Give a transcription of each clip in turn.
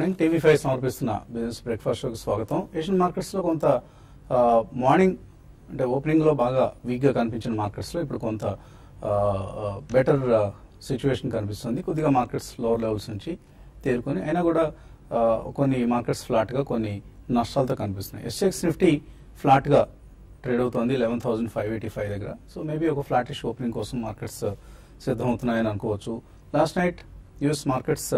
Morning TV five సమర్పిస్తున్న business breakfast షోకి స్వాగతం ఏషియన్ మార్కెట్స్ లో కొంత ఆ, మార్నింగ్ అంటే ఓపెనింగ్ లో బాగా వీక్ గా కనిపించిన మార్కెట్స్ లో ఇప్పుడు కొంత బెటర్ సిచ్యువేషన్ కనిపిస్తుంది కొద్దిగా మార్కెట్స్ లోవర్ లెవెల్స్ నుంచి తేరుకొని అయినా కూడా ఆ, కొన్ని మార్కెట్స్ ఫ్లాట్ గా కొన్ని నష్టాలతో కనిపిస్తున్నాయి ఎస్ఎక్స్ నిఫ్టీ ఫ్లాట్ గా ట్రేడ్ అవుతోంది eleven thousand five eighty five దగ్గర సో మేబీ ఒక ఫ్లాటిష్ ఓపెనింగ్ కోసం మార్కెట్స్ సిద్ధమవుతున్నాయని అనుకోవచ్చు లాస్ట్ నైట్ యుఎస్ మార్కెట్స్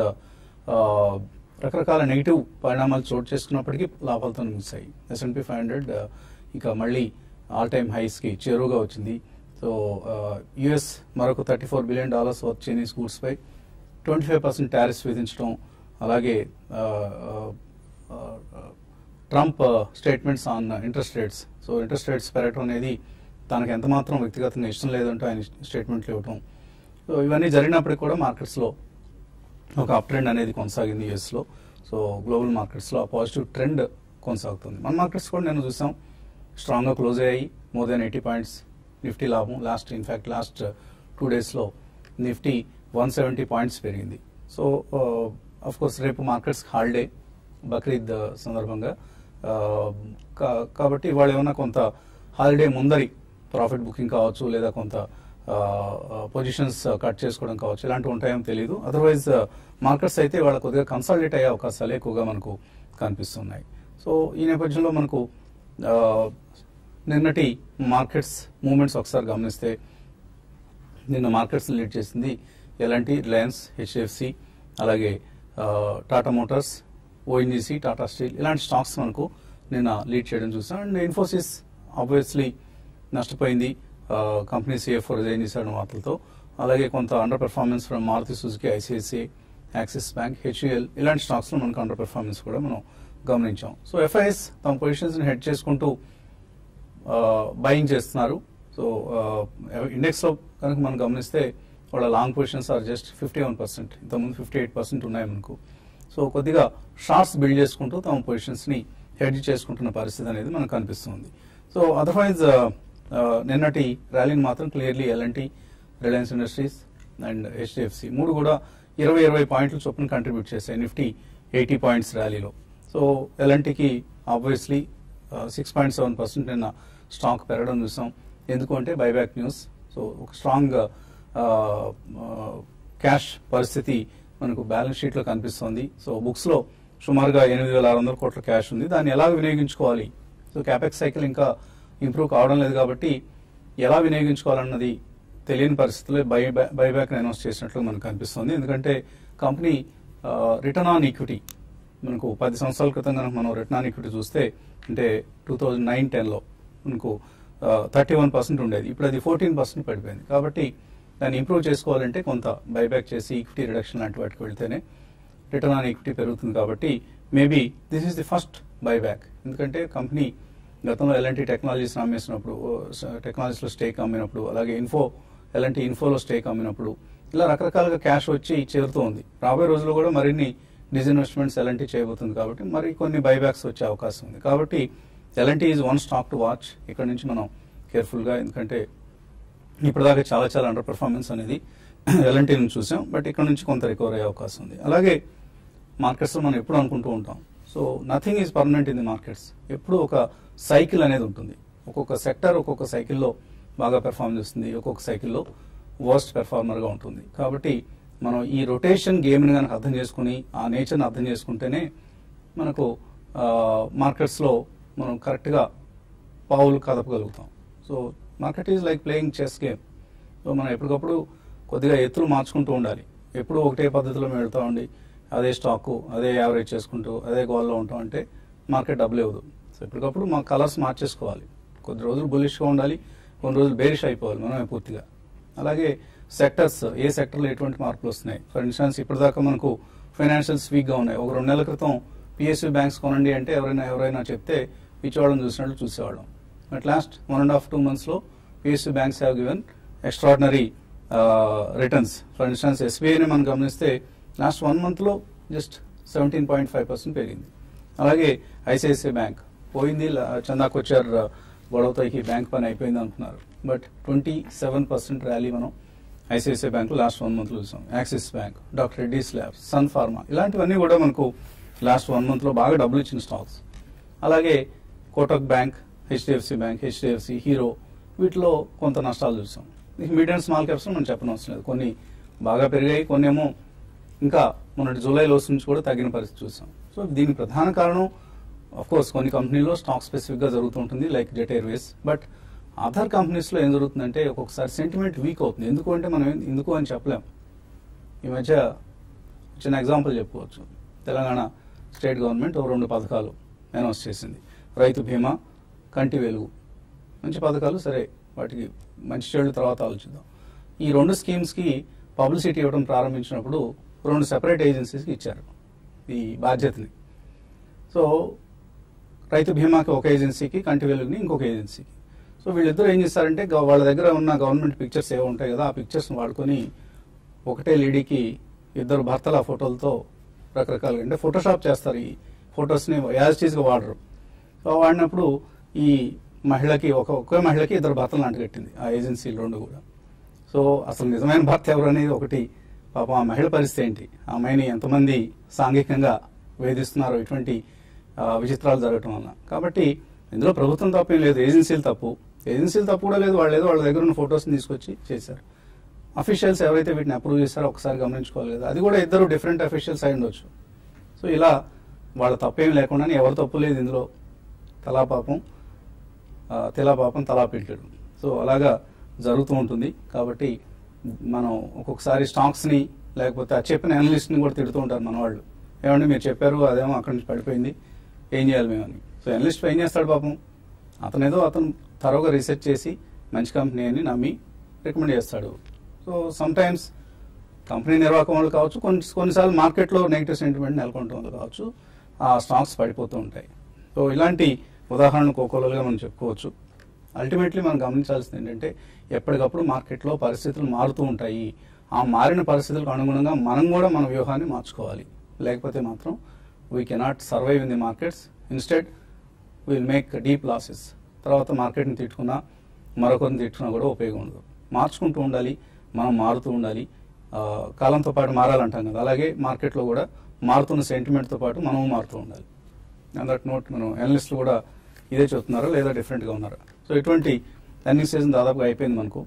రకరకాల నెగిటివ్ పరిణామాలు చోటు చేసుకున్నప్పటికీ లాభాలతో ముగిశాయి ఎస్ఎన్పి ఫైవ్ హండ్రెడ్ ఇక మళ్ళీ ఆల్ టైమ్ హైస్కి చేరువుగా వచ్చింది సో యుఎస్ మరొక thirty four billion dollars worth Chinese goods పై ట్వంటీ ఫైవ్ పర్సెంట్ టారిఫ్స్ విధించడం అలాగే ఆ, ఆ, ఆ, Trump statements on interest rates so interest rates పెరగడం అనేది తనకు ఎంత మాత్రం వ్యక్తిగతంగా ఇష్టం లేదంటూ ఆయన స్టేట్మెంట్లు ఇవ్వటం సో ఇవన్నీ జరిగినప్పటికీ కూడా మార్కెట్స్లో ఒక అప్ ట్రెండ్ అనేది కొనసాగింది యుఎస్లో సో గ్లోబల్ మార్కెట్స్లో ఆ పాజిటివ్ ట్రెండ్ కొనసాగుతుంది మన మార్కెట్స్ కూడా నేను చూసాం స్ట్రాంగ్గా క్లోజ్ అయ్యాయి more than eighty points Nifty లాభం లాస్ట్ ఇన్ఫ్యాక్ట్ లాస్ట్ టూ డేస్లో నిఫ్టీ వన్ సెవెంటీ పాయింట్స్ పెరిగింది సో అఫ్ కోర్స్ రేపు మార్కెట్స్ హాలిడే బక్రీద్ uh, సందర్భంగా uh, కా- కాబట్టి ఇవాళ ఏమన్నా కొంత హాలిడే ముందరి ప్రాఫిట్ బుకింగ్ కావచ్చు లేదా కొంత పొజిషన్స్ కట్ చేసుకోవడం కావచ్చు ఇలాంటివి ఉంటాయేమో తెలియదు అదర్వైజ్ మార్కెట్స్ అయితే వాళ్ళ కొద్దిగా కన్సాలిడేట్ అయ్యే అవకాశాలు ఎక్కువగా మనకు కనిపిస్తున్నాయి సో ఈ నేపథ్యంలో మనకు ఆ, నిన్నటి మార్కెట్స్ మూమెంట్స్ ఒకసారి గమనిస్తే నిన్న మార్కెట్స్ లీడ్ చేసింది ఎలాంటి రిలయన్స్ హెచ్డిఎఫ్సి అలాగే ఆ, Tata Motors ONGC Tata Steel ఇలాంటి స్టాక్స్ మనకు నిన్న లీడ్ చేయడం చూసాం అండ్ ఇన్ఫోసిస్ ఆబ్వియస్లీ నష్టపోయింది కంపెనీ సిఎఫ్ఓ రిజైన్ చేశాడు వార్తలతో అలాగే కొంత under performance from Maruti Suzuki ICICI Axis Bank HUL ఇలాంటి స్టాక్స్ లో మనకు అండర్ పెర్ఫార్మెన్స్ కూడా మనం గమనించాం సో ఎఫ్ఐఎస్ తమ పొజిషన్స్ ని హెడ్ చేసుకుంటూ బయింగ్ చేస్తున్నారు సో ఇండెక్స్ లో కనుక మనం గమనిస్తే వాళ్ళ long positions are just fifty one percent ఇంతకుముందు ఫిఫ్టీ ఎయిట్ పర్సెంట్ ఉన్నాయి మనకు సో కొద్దిగా షార్ట్స్ బిల్డ్ చేసుకుంటూ తమ పొజిషన్స్ ని హెడ్ చేసుకుంటున్న పరిస్థితి అనేది మనకు కనిపిస్తుంది సో అదర్వైజ్ నిన్నటి ర్యాలీని మాత్రం clearly LNT Reliance Industries and HDFC మూడు కూడా ఇరవై ఇరవై పాయింట్లు చొప్పున కంట్రిబ్యూట్ చేశాయి నిఫ్టీ ఎయిటీ పాయింట్స్ ర్యాలీలో సో ఎల్ఎన్టీకి obviously six point seven percent నిన్న స్టాక్ పెరగడం చూసాం ఎందుకు అంటే బైబ్యాక్ న్యూస్ సో ఒక స్ట్రాంగ్ క్యాష్ పరిస్థితి మనకు బ్యాలెన్స్ షీట్ లో కనిపిస్తోంది సో బుక్స్ లో సుమారుగా ఎనిమిది వేల ఆరు వందల కోట్ల క్యాష్ ఉంది దాన్ని ఎలా వినియోగించుకోవాలి సో క్యాపెక్స్ సైకిల్ ఇంకా ఇంప్రూవ్ కావడం లేదు కాబట్టి ఎలా వినియోగించుకోవాలన్నది తెలియని పరిస్థితుల్లో బై బైబ్యాక్ అనౌన్స్ చేసినట్లు మనకు కనిపిస్తుంది ఎందుకంటే కంపెనీ రిటర్న్ ఆన్ ఈక్విటీ మనకు పది సంవత్సరాల క్రితం కనుక మనం రిటర్న్ ఆన్ ఈక్విటీ చూస్తే అంటే టూ థౌజండ్ నైన్ టెన్లో మనకు థర్టీ వన్ పర్సెంట్ ఉండేది ఇప్పుడు అది ఫోర్టీన్ పర్సెంట్ పడిపోయింది కాబట్టి దాన్ని ఇంప్రూవ్ చేసుకోవాలంటే కొంత బైబ్యాక్ చేసి ఈక్విటీ రిడక్షన్ లాంటి వాటికి వెళ్తేనే రిటర్న్ ఆన్ ఈక్విటీ పెరుగుతుంది కాబట్టి maybe this is the first buyback ఎందుకంటే కంపెనీ గతంలో ఎలాంటి టెక్నాలజీస్ అమ్మేసినప్పుడు టెక్నాలజీస్లో స్టేక్ అమ్మినప్పుడు అలాగే ఇన్ఫో ఎలాంటి ఇన్ఫోలో స్టేక్ అమ్మినప్పుడు ఇలా రకరకాలుగా క్యాష్ వచ్చి చేరుతూ ఉంది రాబోయే రోజుల్లో కూడా మరిన్ని డిజిన్వెస్ట్మెంట్స్ ఎలాంటి చేయబోతుంది కాబట్టి మరి కొన్ని బైబ్యాక్స్ వచ్చే అవకాశం ఉంది కాబట్టి ఎలాంటి is one stock to watch ఇక్కడ నుంచి మనం కేర్ఫుల్గా ఎందుకంటే ఇప్పటిదాకా చాలా చాలా అండర్ పర్ఫార్మెన్స్ అనేది ఎలాంటి నుంచి చూసాం బట్ ఇక్కడ నుంచి కొంత రికవర్ అయ్యే అవకాశం ఉంది అలాగే మార్కెట్స్లో మనం ఎప్పుడు అనుకుంటూ ఉంటాం so nothing is permanent in the markets ఎప్పుడు ఒక సైకిల్ అనేది ఉంటుంది ఒక్కొక్క సెక్టర్ ఒక్కొక్క సైకిల్లో బాగా పెర్ఫార్మ్ చేస్తుంది ఒక్కొక్క సైకిల్లో వర్స్ట్ పెర్ఫార్మర్గా ఉంటుంది కాబట్టి మనం ఈ రొటేషన్ గేమ్ని కనుక అర్థం చేసుకుని ఆ నేచర్ని అర్థం చేసుకుంటేనే మనకు మార్కెట్స్లో మనం కరెక్ట్గా పావులు కదపగలుగుతాం so market is like playing chess game so మనం ఎప్పటికప్పుడు కొద్దిగా ఎత్తులు మార్చుకుంటూ ఉండాలి ఎప్పుడు ఒకటే పద్ధతిలో మేము వెళ్తా ఉండి అదే స్టాకు అదే యావరేజ్ చేసుకుంటూ అదే గోల్లో ఉంటాం అంటే మార్కెట్ డబ్బులు ఇవ్వదు సో ఎప్పటికప్పుడు మా కలర్స్ మార్చేసుకోవాలి కొద్ది రోజులు బులిష్గా ఉండాలి కొన్ని రోజులు బేరిష్ అయిపోవాలి మనమే పూర్తిగా అలాగే సెక్టర్స్ ఏ సెక్టర్లో ఎటువంటి మార్పులు వస్తున్నాయి ఫర్ ఇన్స్టాన్స్ ఇప్పటిదాకా మనకు ఫైనాన్షియల్స్ వీక్గా ఉన్నాయి ఒక రెండు నెలల క్రితం పిఎస్యూ బ్యాంక్స్ కొనండి అంటే ఎవరైనా ఎవరైనా చెప్తే పిచ్చివాళ్ళని చూసినట్లు చూసేవాళ్ళం at last one and half two మంత్స్లో PSU banks have given extraordinary returns for instance ఎస్బీఐని మనం గమనిస్తే లాస్ట్ వన్ మంత్లో just seventeen point five percent పెరిగింది అలాగే ఐసిఐసిఐ బ్యాంక్ పోయింది ల- చందాకొచ్చార్ గొడవతో ఈ బ్యాంక్ పని అయిపోయింది అనుకున్నారు but twenty seven percent rally మనం ICICI Bank last one month చూసాం Axis Bank Doctor Reddy's Labs Sun Pharma ఇలాంటివన్నీ కూడా మనకు లాస్ట్ వన్ మంత్లో బాగా డబ్బులు ఇచ్చిన స్టాక్స్ అలాగే Kotak Bank HDFC Bank HDFC Hero వీటిలో కొంత నష్టాలు చూసాం మీడియం అండ్ స్మాల్ క్యాప్స్ మనం చెప్పనవసరం లేదు కొన్ని బాగా పెరిగాయి కొన్ని ఏమో ఇంకా మొన్నటి జూలై లోస్ నుంచి కూడా తగ్గిన పరిస్థితి చూసాం సో దీనికి ప్రధాన కారణం అఫ్ కోర్స్ కొన్ని కంపెనీలో స్టాక్ స్పెసిఫిక్ గా జరుగుతూ ఉంటుంది like Jet Airways but other companies లో ఏం జరుగుతుందంటే ఒక్కొక్కసారి సెంటిమెంట్ వీక్ అవుతుంది ఎందుకు అంటే మనం ఏం- ఎందుకు అని చెప్పలేం ఈ మధ్య చిన్న ఎగ్జాంపుల్ చెప్పుకోవచ్చు తెలంగాణ స్టేట్ గవర్నమెంట్ ఓ రెండు పథకాలు అనౌన్స్ చేసింది రైతు బీమా కంటి వెలుగు మంచి పథకాలు సరే వాటికి మంచి చెడు తర్వాత ఆలోచిద్దాం ఈ రెండు స్కీమ్స్కి పబ్లిసిటీ ఇవ్వడం ప్రారంభించినప్పుడు రెండు సెపరేట్ ఏజెన్సీస్కి ఇచ్చారు ఈ బాధ్యతని సో రైతు బీమాకి ఒక ఏజెన్సీకి కంటి వెలుగుని ఇంకొక ఏజెన్సీకి సో వీళ్ళిద్దరు ఏం చేస్తారంటే గవ- వాళ్ళ దగ్గర ఉన్న గవర్నమెంట్ పిక్చర్స్ ఏవో ఉంటాయి కదా ఆ పిక్చర్స్ని వాడుకొని ఒకటే లేడీకి ఇద్దరు భర్తల ఫోటోలతో రకరకాలుగా అంటే ఫోటోషాప్ చేస్తారు ఈ ఫొటోస్ని యాజ్ టీజ్గా వాడరు సో వాడినప్పుడు ఈ మహిళకి ఒక ఒకే మహిళకి ఇద్దరు భర్తలు అంటగట్టింది ఆ ఏజెన్సీలు రెండు కూడా సో అసలు నిజమైన భర్త ఎవరు అనేది ఒకటి పాపం ఆ మహిళ పరిస్థితి ఏంటి ఆ అమ్మాయిని ఎంతమంది సాంఘికంగా వేధిస్తున్నారో ఇటువంటి ఆ, విచిత్రాలు జరగటం వల్ల కాబట్టి ఇందులో ప్రభుత్వం తప్పేం లేదు ఏజెన్సీలు తప్పు ఏజెన్సీలు తప్పు కూడా లేదు వాళ్ళు ఏదో వాళ్ళ దగ్గర ఉన్న ఫొటోస్ని తీసుకొచ్చి చేశారు అఫీషియల్స్ ఎవరైతే వీటిని అప్రూవ్ చేశారో ఒకసారి గమనించుకోవాలి కదా అది కూడా ఇద్దరు డిఫరెంట్ అఫీషియల్స్ అయి ఉండొచ్చు సో ఇలా వాళ్ళ తప్పేం లేకుండా ఎవరు తప్పు లేదు ఇందులో తలా పాపం ఆ, తెలా పాపం తలా పెట్టాడు సో అలాగా జరుగుతూ ఉంటుంది కాబట్టి మనం ఒక్కొక్కసారి స్టాక్స్ని లేకపోతే ఆ చెప్పిన అనలిస్ట్ని కూడా తిడుతూ ఉంటారు మన వాళ్ళు ఏమంటే మీరు చెప్పారు అదేమో అక్కడి నుంచి పడిపోయింది ఏం చేయాలి మేము అని సో అనలిస్ట్ ఏం చేస్తాడు పాపం అతనేదో అతను తరోగా రీసెర్చ్ చేసి మంచి కంపెనీ అని నమ్మి రికమెండ్ చేస్తాడు సో సమ్ టైమ్స్ కంపెనీ నిర్వాహకం వాళ్ళు కావచ్చు కొన్ని కొన్నిసార్లు మార్కెట్లో నెగిటివ్ సెంటిమెంట్ నెలకొనడం వల్ల కావచ్చు ఆ స్టాక్స్ పడిపోతూ ఉంటాయి సో ఇలాంటి ఉదాహరణలు కోకోలుగా మనం చెప్పుకోవచ్చు అల్టిమేట్లీ మనం గమనించాల్సింది ఏంటంటే ఎప్పటికప్పుడు మార్కెట్లో పరిస్థితులు మారుతూ ఉంటాయి ఆ మారిన పరిస్థితులకు అనుగుణంగా మనం కూడా మన వ్యూహాన్ని మార్చుకోవాలి లేకపోతే మాత్రం we cannot survive in the markets instead will make deep losses తర్వాత మార్కెట్ని తిట్టుకున్నా మరొకరిని తిట్టుకున్నా కూడా ఉపయోగం ఉండదు మార్చుకుంటూ ఉండాలి మనం మారుతూ ఉండాలి ఆ, కాలంతో పాటు మారాలంటాం కదా అలాగే మార్కెట్లో కూడా మారుతున్న సెంటిమెంట్తో పాటు మనము మారుతూ ఉండాలి దట్ నోట్ మనం అనలిస్టులు కూడా ఇదే చెప్తున్నారా లేదా డిఫరెంట్గా ఉన్నారా సో ఇటువంటి ఎర్నింగ్ సీజన్ దాదాపుగా అయిపోయింది మనకు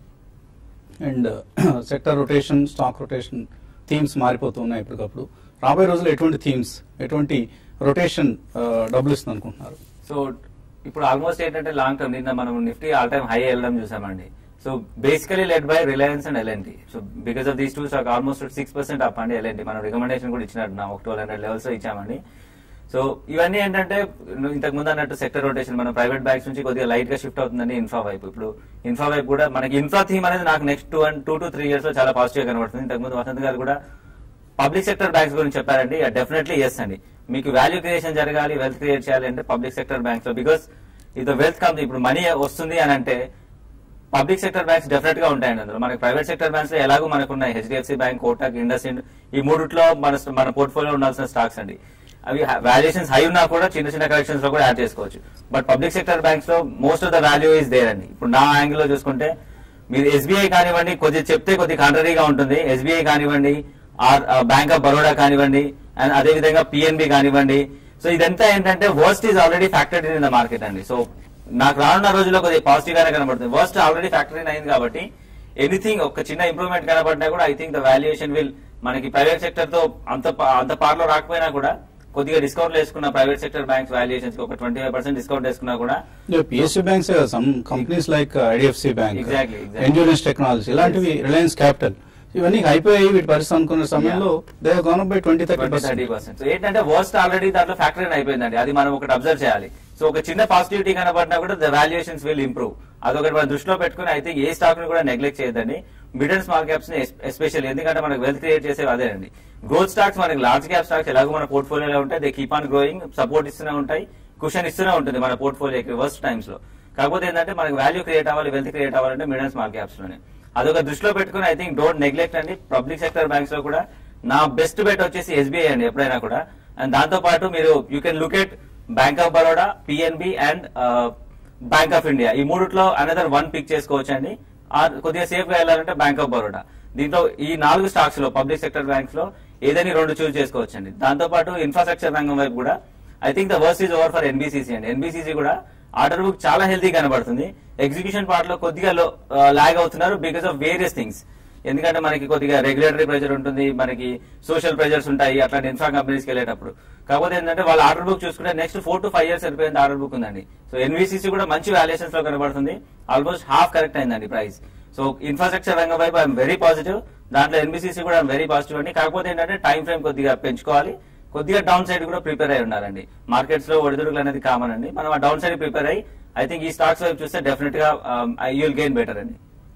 and sector rotation stock rotation themes మారిపోతూ ఉన్నాయి ఎప్పటికప్పుడు రాబోయే రోజుల్లో ఎటువంటి థీమ్స్ ఎటువంటి రొటేషన్ డబ్బులు ఇస్తుంది అనుకుంటున్నారు సో ఇప్పుడు ఆల్మోస్ట్ ఏంటంటే లాంగ్ టర్మ్ నిన్న మనం నిఫ్టీ ఆల్ టైమ్ హై వెళ్ళడం చూసామండి so basically led by Reliance and LNT so because of these two stock almost six percent up అండి ఎల్ఎన్టీ మనం రికమెండేషన్ కూడా ఇచ్చినట్టు ఒక ట్వెల్వ్ హండ్రెడ్ లెవెల్స్ లో ఇచ్చామండి సో ఇవన్నీ ఏంటంటే నువ్వు ఇంతకు ముందు అన్నట్టు సెక్టర్ రొటేషన్ మన ప్రైవేట్ బ్యాంక్స్ నుంచి కొద్దిగా లైట్ గా షిఫ్ట్ అవుతుందండి ఇన్ఫ్రా వైపు ఇప్పుడు ఇన్ఫ్రా వైపు కూడా మనకి ఇన్ఫ్రా థీమ్ అనేది నాకు next two and two to three years లో చాలా పాజిటివ్ గా కనబడుతుంది ఇంతకు ముందు వసంత్ గారు కూడా పబ్లిక్ సెక్టర్ బ్యాంక్స్ గురించి చెప్పారండి డెఫినెట్లీ ఎస్ అండి మీకు వాల్యూ క్రియేషన్ జరగాలి వెల్త్ క్రియేట్ చేయాలి అంటే పబ్లిక్ సెక్టర్ బ్యాంక్స్ లో బికాస్ ఇది వెల్త్ కంపెనీ ఇప్పుడు మనీ వస్తుంది అని అంటే పబ్లిక్ సెక్టర్ బ్యాంక్స్ డెఫినెట్ గా ఉంటాయండి అందులో మనకి ప్రైవేట్ సెక్టర్ బ్యాంక్స్ లో ఎలాగో మనకు ఉన్నాయి HDFC Bank Kotak IndusInd ఈ మూడిట్లో మన మన పోర్ట్ఫోలియో ఉండాల్సిన స్టాక్స్ అండి అవి వాల్యుయేషన్స్ హై ఉన్నా కూడా చిన్న చిన్న కరెక్షన్స్ లో కూడా యాడ్ చేసుకోవచ్చు బట్ పబ్లిక్ సెక్టర్ బ్యాంక్స్ లో most of the value is there అండి ఇప్పుడు నా యాంగిల్ లో చూసుకుంటే మీరు ఎస్బీఐ కానివ్వండి కొద్దిగా చెప్తే కొద్ది కాంట్రరీగా ఉంటుంది ఎస్బీఐ కానివ్వండి ఆర్ బ్యాంక్ ఆఫ్ బరోడా కానివ్వండి అండ్ అదే విధంగా పిఎన్బి కానివ్వండి సో ఇదంతా ఏంటంటే worst is already factored in the market అండి సో నాకు రానున్న రోజుల్లో కొద్దిగా పాజిటివ్ గానే కనబడుతుంది వర్స్ట్ ఆల్రెడీ ఫ్యాక్టరీ అయింది కాబట్టి ఎనీథింగ్ ఒక చిన్న ఇంప్రూవ్మెంట్ కనబడినా కూడా I think the valuation will మనకి ప్రైవేట్ సెక్టర్ తో అంత ప- అంత పార్లో రాకపోయినా కూడా కొద్దిగా డిస్కౌంట్ వేసుకున్న ప్రైవేట్ సెక్టర్ బ్యాంక్స్ వాల్యుయేషన్స్ ఒక ట్వంటీ ఫైవ్ పర్సెంట్ డిస్కౌంట్ వేసుకున్నా కూడా PSU banks some companies like IDFC Bank Exactly, exactly. ఎంజూరెన్స్ టెక్నాలజీ ఇలాంటివి రిలయన్స్ క్యాపిటల్ ఇవన్నీ అయిపోయాయి వీటి పరిస్థితి అనుకున్న సమయంలో they gone by twenty thirty twenty thirty percent so ఏంటంటే వర్స్ట్ ఆల్రెడీ దాంట్లో ఫ్యాక్టరీ అయిపోయిందండి అది మనం ఒకటి అబ్జర్వ్ చేయాలి సో ఒక చిన్న పాజిటివిటీ కనబడినా కూడా ద వాల్యుయేషన్స్ విల్ ఇంప్రూవ్ అదొకటి మనం దృష్టిలో పెట్టుకుని అయితే ఏ స్టాక్ ని కూడా నెగ్లెక్ట్ చేయొద్దండి మిడ్ అండ్ స్మాల్ క్యాప్స్ ని ఎస్పెషల్ ఎందుకంటే మనకు వెల్త్ క్రియేట్ చేసేవి అదేనండి గ్రోత్ స్టాక్స్ మనకి లార్జ్ క్యాప్ స్టాక్స్ ఎలాగో మన పోర్ట్ఫోలియోలో ఉంటాయి they keep on growing support ఇస్తూనే ఉంటాయి కుషన్ ఇస్తూనే ఉంటుంది మన పోర్ట్ఫోలియోకి వర్స్ట్ టైమ్స్ లో కాకపోతే ఏంటంటే మనకి వాల్యూ క్రియేట్ అవ్వాలి వెల్త్ క్రియేట్ అవ్వాలంటే మిడ్ అండ్ స్మాల్ క్యాప్స్ లోనే అదొక దృష్టిలో పెట్టుకుని ఐ థింక్ డోంట్ నెగ్లెక్ట్ అండి పబ్లిక్ సెక్టర్ బ్యాంక్స్ లో కూడా నా బెస్ట్ బెట్ వచ్చేసి ఎస్బీఐ అండి ఎప్పుడైనా కూడా అండ్ దాంతో పాటు మీరు you can look at Bank of Baroda PNB and Bank of India ఈ మూడిట్లో అనదర్ వన్ పిక్ చేసుకోవచ్చు అండి ఆ కొద్దిగా సేఫ్ గా వెళ్ళాలంటే బ్యాంక్ ఆఫ్ బరోడా దీంట్లో ఈ నాలుగు స్టాక్స్ లో పబ్లిక్ సెక్టర్ బ్యాంక్స్ లో ఏదని రెండు చూస్ చేసుకోవచ్చు అండి దాంతో పాటు ఇన్ఫ్రాస్ట్రక్చర్ రంగం వైపు కూడా I think the worst is over for NBCC అండి ఎన్బిసిసి కూడా ఆర్డర్ బుక్ చాలా హెల్తీ కనబడుతుంది ఎగ్జిక్యూషన్ పార్ట్ లో కొద్దిగా లాగ్ అవుతున్నారు బికాస్ ఆఫ్ వేరియస్ థింగ్స్ ఎందుకంటే మనకి కొద్దిగా రెగ్యులేటరీ ప్రెజర్ ఉంటుంది మనకి సోషల్ ప్రెజర్స్ ఉంటాయి అట్లాంటి ఇన్ఫ్రా కంపెనీస్కి వెళ్ళేటప్పుడు కాకపోతే ఏంటంటే వాళ్ళ ఆర్డర్ బుక్ చూసుకుంటే next four to five years వెళ్ళిపోయింది ఆర్డర్ బుక్ ఉందండి సో ఎన్వీసీసీ కూడా మంచి వాల్యుయేషన్స్ లో కనబడుతుంది ఆల్మోస్ట్ హాఫ్ కరెక్ట్ అయిందండి ప్రైస్ సో ఇన్ఫ్రాస్ట్రక్చర్ రంగం వైపు ఐఎమ్ వెరీ పాజిటివ్ దాంట్లో ఎన్బిసిసి కూడా వెరీ పాజిటివ్ అండి కాకపోతే ఏంటంటే టైం ఫ్రేమ్ కొద్దిగా పెంచుకోవాలి కొద్దిగా డౌన్ సైడ్ కూడా ప్రిపేర్ అయి ఉండాలండి మార్కెట్స్ లో ఒడిదుడుకులు అనేది కామన్ అండి మనం ఆ డౌన్ సైడ్ ప్రిపేర్ అయ్యి ఐ థింక్ ఈ స్టాక్స్ వైపు చూస్తే డెఫినెట్ గా యూల్ గెయిన్ బెటర్ అండి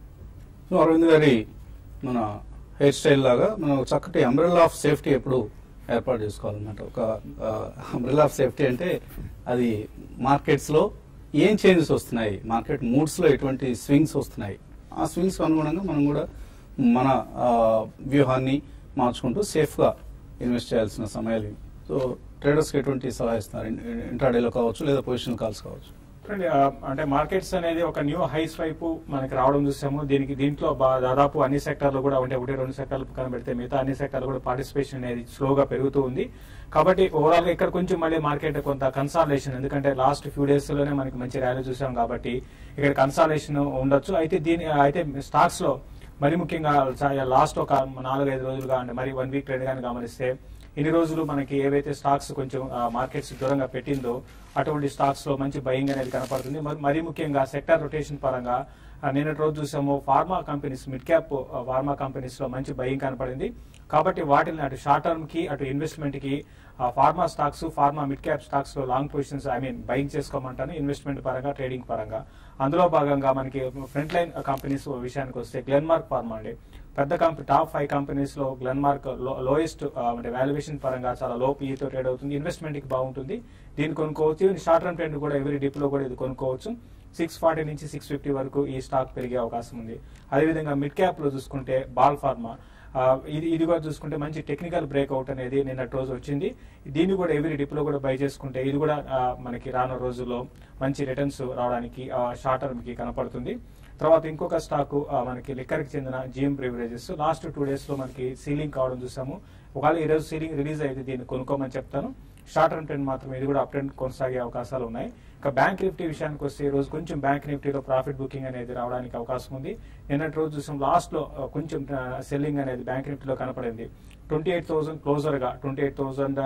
సో అరవింద్ గారి మన హెయిర్ స్టైల్ లాగా మనం ఒక చక్కటి అంబ్రెల్లా ఆఫ్ సేఫ్టీ ఎప్పుడు ఏర్పాటు చేసుకోవాలన్నమాట ఒక అంబ్రెల్లా ఆఫ్ సేఫ్టీ అంటే అది మార్కెట్స్ లో ఏం చేంజెస్ వస్తున్నాయి మార్కెట్ మూడ్స్ లో ఎటువంటి స్వింగ్స్ వస్తున్నాయి ఆ స్వింగ్స్ అనుగుణంగా మనం కూడా మన ఆ, వ్యూహాన్ని మార్చుకుంటూ సేఫ్ గా ఇన్వెస్ట్ చేయాల్సిన సమయాలు ఇవి. సో ట్రేడర్స్ కి ఎటువంటి సలహా ఇస్తున్నారు ఇంట్రాడేలో కావచ్చు లేదా పొజిషన్ కాల్స్ కావచ్చు చూడండి, ఆ, అంటే మార్కెట్స్ అనేది ఒక న్యూ హైస్ వైపు మనకి రావడం చూసాము దీనికి దీంట్లో బా- దాదాపు అన్ని సెక్టార్లు కూడా ఉంటే ఒకటి రెండు సెక్టార్లు కనబెడితే మిగతా అన్ని సెక్టార్లు కూడా పార్టిసిపేషన్ అనేది స్లోగా పెరుగుతూ ఉంది కాబట్టి ఓవరాల్ గా ఇక్కడ కొంచెం మళ్ళీ మార్కెట్ కొంత కన్సాలేషన్ ఎందుకంటే లాస్ట్ ఫ్యూ డేస్ లోనే మనకి మంచి ర్యాలీ చూసాం కాబట్టి ఇక్కడ కన్సాలేషన్ ఉండొచ్చు అయితే దీని అయితే స్టాక్స్ లో మరి ముఖ్యంగా లాస్ట్ ఒక నాలుగైదు రోజులుగా అంటే మరి వన్ వీక్ ట్రెండ్ గాని గమనిస్తే ఇన్ని రోజులు మనకి ఏవైతే స్టాక్స్ కొంచెం మార్కెట్స్ దూరంగా పెట్టిందో అటువంటి స్టాక్స్ లో మంచి బయింగ్ అనేది కనపడుతుంది మరి- మరీ ముఖ్యంగా సెక్టర్ రొటేషన్ పరంగా ఆ, నిన్నటి రోజు చూసాము pharma companies mid cap pharma companies లో మంచి బయింగ్ కనపడింది కాబట్టి వాటిని అటు షార్ట్ టర్మ్ కి అటు ఇన్వెస్ట్మెంట్ కి ఆ, pharma stocks pharma mid cap stocks లో long positions I mean buying చేసుకోమంటాను ఇన్వెస్ట్మెంట్ పరంగా ట్రేడింగ్ పరంగా అందులో భాగంగా మనకి ఫ్రంట్ లైన్ కంపెనీస్ విషయానికి వస్తే గ్లెన్మార్క్ ఫార్మా అండి పెద్ద కంపెనీ టాప్ ఫైవ్ కంపెనీస్ లో గ్లెన్మార్క్ లోయెస్ట్ అంటే వాల్యుయేషన్ పరంగా చాలా లో పీఈతో ట్రేడ్ అవుతుంది ఇన్వెస్ట్మెంట్ కి బాగుంటుంది దీన్ని కొనుక్కోవచ్చు షార్ట్ టర్మ్ ట్రెండ్ కూడా ఎవరి డిప్ లో కూడా ఇది కొనుక్కోవచ్చు సిక్స్ ఫార్టీ నుంచి సిక్స్ ఫిఫ్టీ వరకు ఈ స్టాక్ పెరిగే అవకాశం ఉంది అదేవిధంగా మిడ్ క్యాప్ లో చూసుకుంటే బాల్ ఫార్మా ఆ, ఇది ఇది కూడా చూసుకుంటే మంచి టెక్నికల్ బ్రేక్అవుట్ అనేది నిన్నటి రోజు వచ్చింది దీన్ని కూడా ఎవరి డిప్ లో కూడా బై చేసుకుంటే ఇది కూడా ఆ, మనకి రానున్న రోజుల్లో మంచి రిటర్న్స్ రావడానికి షార్ట్ టర్మ్ కి కనపడుతుంది తర్వాత ఇంకొక స్టాక్ మనకి లిక్కర్ కి చెందిన GM privileges last two days లో మనకి సీలింగ్ కావడం చూసాము ఒకవేళ ఈ రోజు సీలింగ్ రిలీజ్ అయితే దీన్ని కొనుక్కోమని చెప్తాను షార్ట్ టర్మ్ ట్రెండ్ మాత్రం ఇది కూడా అప్ ట్రెండ్ కొనసాగే అవకాశాలు ఉన్నాయి ఇక బ్యాంక్ నిఫ్టీ విషయానికి వస్తే ఈ రోజు కొంచెం బ్యాంక్ నిఫ్టీలో ప్రాఫిట్ బుకింగ్ అనేది రావడానికి అవకాశం ఉంది నిన్నటి రోజు చూసాం లాస్ట్ లో ఆ, కొంచెం సెల్లింగ్ అనేది బ్యాంక్ నిఫ్టీలో కనపడింది ట్వంటీ ఎయిట్ థౌసండ్ క్లోజర్ గా twenty eight thousand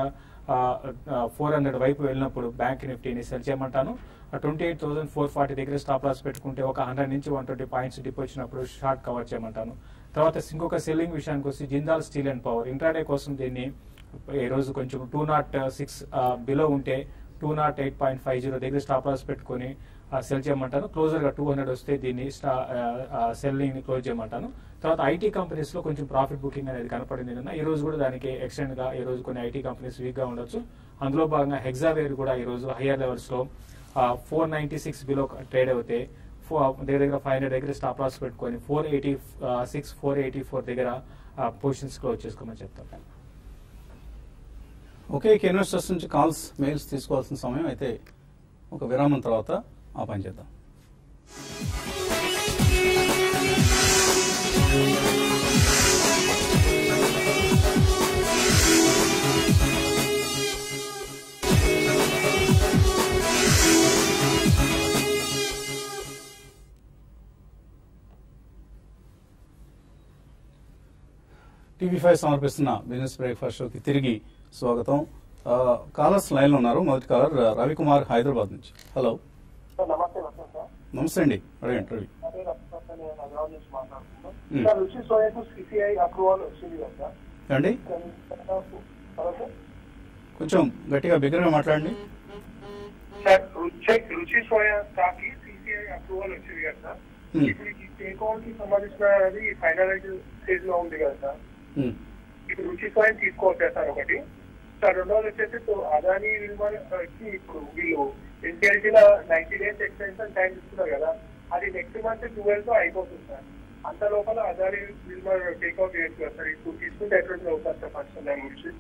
four hundred వైపు వెళ్ళినప్పుడు బ్యాంక్ నిఫ్టీని సెల్ చేయమంటాను twenty eight thousand four forty దగ్గర స్టాప్ లాస్ పెట్టుకుంటే ఒక హండ్రెడ్ నుంచి వన్ ట్వంటీ పాయింట్స్ డిప్ వచ్చినప్పుడు షార్ట్ కవర్ చేయమంటాను తర్వాత ఇంకొక సెల్లింగ్ విషయానికి వస్తే Jindal Steel and Power intraday కోసం దీన్ని ఈ రోజు కొంచెం టూ నాట్ సిక్స్ బిలో ఉంటే two naught eight point five zero దగ్గర స్టాప్ లాస్ పెట్టుకొని సెల్ చేయమంటాను క్లోజర్ గా టూ హండ్రెడ్ వస్తే దీన్ని సెల్లింగ్ ని క్లోజ్ చేయమంటాను తర్వాత ఐటీ కంపెనీస్ లో కొంచెం ప్రాఫిట్ బుకింగ్ అనేది కనపడింది నిన్న ఈ రోజు కూడా దానికి ఎక్స్టెండ్ గా ఈ రోజు కొన్ని ఐటీ కంపెనీస్ వీక్ గా ఉండొచ్చు అందులో భాగంగా హెగ్జావేర్ కూడా ఈ రోజు హయ్యర్ లెవెల్స్ లో four ninety six below trade అవుతే ఫో- దగ్గర దగ్గర ఫైవ్ హండ్రెడ్ దగ్గర స్టాప్ లాస్ పెట్టుకొని four eighty six four eighty four దగ్గర పొజిషన్స్ క్లోజ్ చేసుకోమని చెప్తాను ఓకే ఇక ఇన్వెస్టర్స్ నుంచి కాల్స్ మెయిల్స్ తీసుకోవాల్సిన సమయం అయితే ఒక విరామం తర్వాత ఆ పని చేద్దాం టీవీ ఫైవ్ సమర్పిస్తున్న బిజినెస్ బ్రేక్ఫాస్ట్ షోకి తిరిగి స్వాగతం ఆ, కాలర్స్ లైన్ లో ఉన్నారు మొదటి కాలర్ రవికుమార్ హైదరాబాద్ నుంచి హలో సార్ నమస్తే వసంత్ సార్ నమస్తే అండి అడగండి రవి అదే వసంత్ సార్ నేను హైదరాబాద్ నుంచి మాట్లాడుతున్నాను Hmm. సార్ రుచి సోయాకు సిసిఐ అప్రూవల్ వచ్చింది కదా సార్ ఏమండి హలో సార్ కొంచెం గట్టిగా బిగ్గరగా మాట్లాడండి sir Ruchi Ruchi soya stock కి సిసిఐ అప్రూవల్ వచ్చింది కదా సార్ Hmm. ఇప్పుడు ఈ టేక్అవుట్ కి సంబంధించిన అది ఫైనలైజ్ స్టేజ్ లో ఉంది కదా సార్ ఉమ్, ఇప్పుడు రుచి సోయా తీసుకోవచ్చా సార్ ఒకటి సార్ రెండోది వచ్చేసి ఇప్పుడు అదాని విల్మర్ కి ఇప్పుడు వీళ్ళు ఎన్టీఎల్టీ లో నైన్టీ డేస్ ఎక్స్టెన్షన్ టైం ఇస్తున్నారు కదా అది నెక్స్ట్ మంత్ ట్వెల్వ్ తో అయిపోతుంది సార్ అంత లోపల అదాని విల్మర్ టేక్అవుట్ చేయొచ్చు కదా సార్ ఇప్పుడు తీసుకుంటే ఎటువంటి అవుతారు సార్ ఫస్ట్ దాని గురించి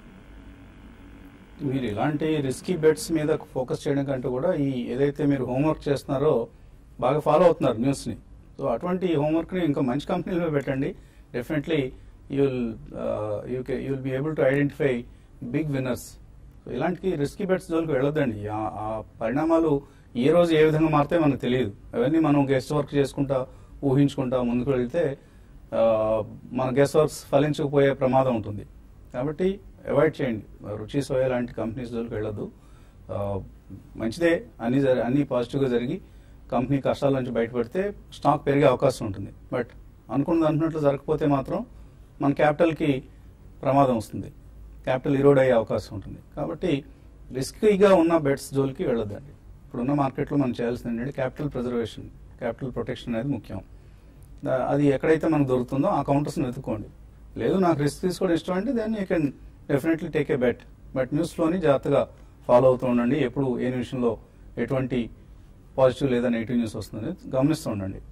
మీరు ఇలాంటి రిస్కీ బెట్స్ మీద ఫోకస్ చేయడం కంటే కూడా ఈ ఏదైతే మీరు హోంవర్క్ చేస్తున్నారో బాగా ఫాలో అవుతున్నారు న్యూస్ని సో అటువంటి హోంవర్క్ని ఇంకా మంచి కంపెనీలో పెట్టండి definitely you will you you will be able to identify big winners ఇలాంటి రిస్కీ బెట్స్ జోలికి వెళ్ళొద్దండి ఆ- ఆ పరిణామాలు ఏ రోజు ఏ విధంగా మారితే మనకు తెలియదు అవన్నీ మనం గెస్ట్ వర్క్ చేసుకుంటా ఊహించుకుంటా ముందుకు వెళ్తే ఆ, మన గెస్ట్ వర్క్స్ ఫలించకపోయే ప్రమాదం ఉంటుంది కాబట్టి అవాయిడ్ చేయండి రుచి సోయా లాంటి కంపెనీస్ జోలికి వెళ్ళొద్దు ఆ, మంచిదే అన్ని జరి- అన్ని పాజిటివ్గా జరిగి కంపెనీ కష్టాల నుంచి బయటపడితే స్టాక్ పెరిగే అవకాశం ఉంటుంది బట్ అనుకున్నది అనుకున్నట్లు జరగకపోతే మాత్రం మన క్యాపిటల్కి ప్రమాదం వస్తుంది క్యాపిటల్ ఇరోడ్ అయ్యే అవకాశం ఉంటుంది కాబట్టి రిస్కీగా ఉన్న బెట్స్ జోలికి వెళ్ళొద్దండి ఇప్పుడున్న మార్కెట్లో మనం చేయాల్సింది ఏంటంటే క్యాపిటల్ ప్రిజర్వేషన్ క్యాపిటల్ ప్రొటెక్షన్ అనేది ముఖ్యం దా- అది ఎక్కడైతే మనకు దొరుకుతుందో ఆ కౌంటర్స్ని వెతుక్కోండి లేదు నాకు రిస్క్ తీసుకోవడం ఇష్టం అంటే then you can definitely take a bet but న్యూస్లోని జాగ్రత్తగా ఫాలో అవుతూ ఉండండి ఎప్పుడు ఏ నిమిషంలో ఎటువంటి పాజిటివ్ లేదా నెగిటివ్ న్యూస్ వస్తుందని గమనిస్తూ ఉండండి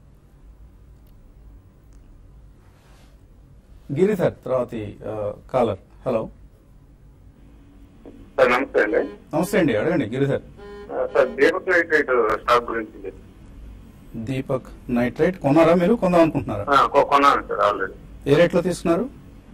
గిరిధర్ తర్వాతి కాలర్ హలో సార్ నమస్తే అండి నమస్తే అండి అడగండి గిరిధర్ ఆ, సార్ దీపక్ నైట్రేట్ స్టాక్ గురించి దీపక్ నైట్రేట్ కొన్నారా మీరు కొందాం అనుకుంటున్నారా ఆ, కొ- కొన్నాను సార్ ఆల్రెడీ ఏ రేట్లో తీసుకున్నారు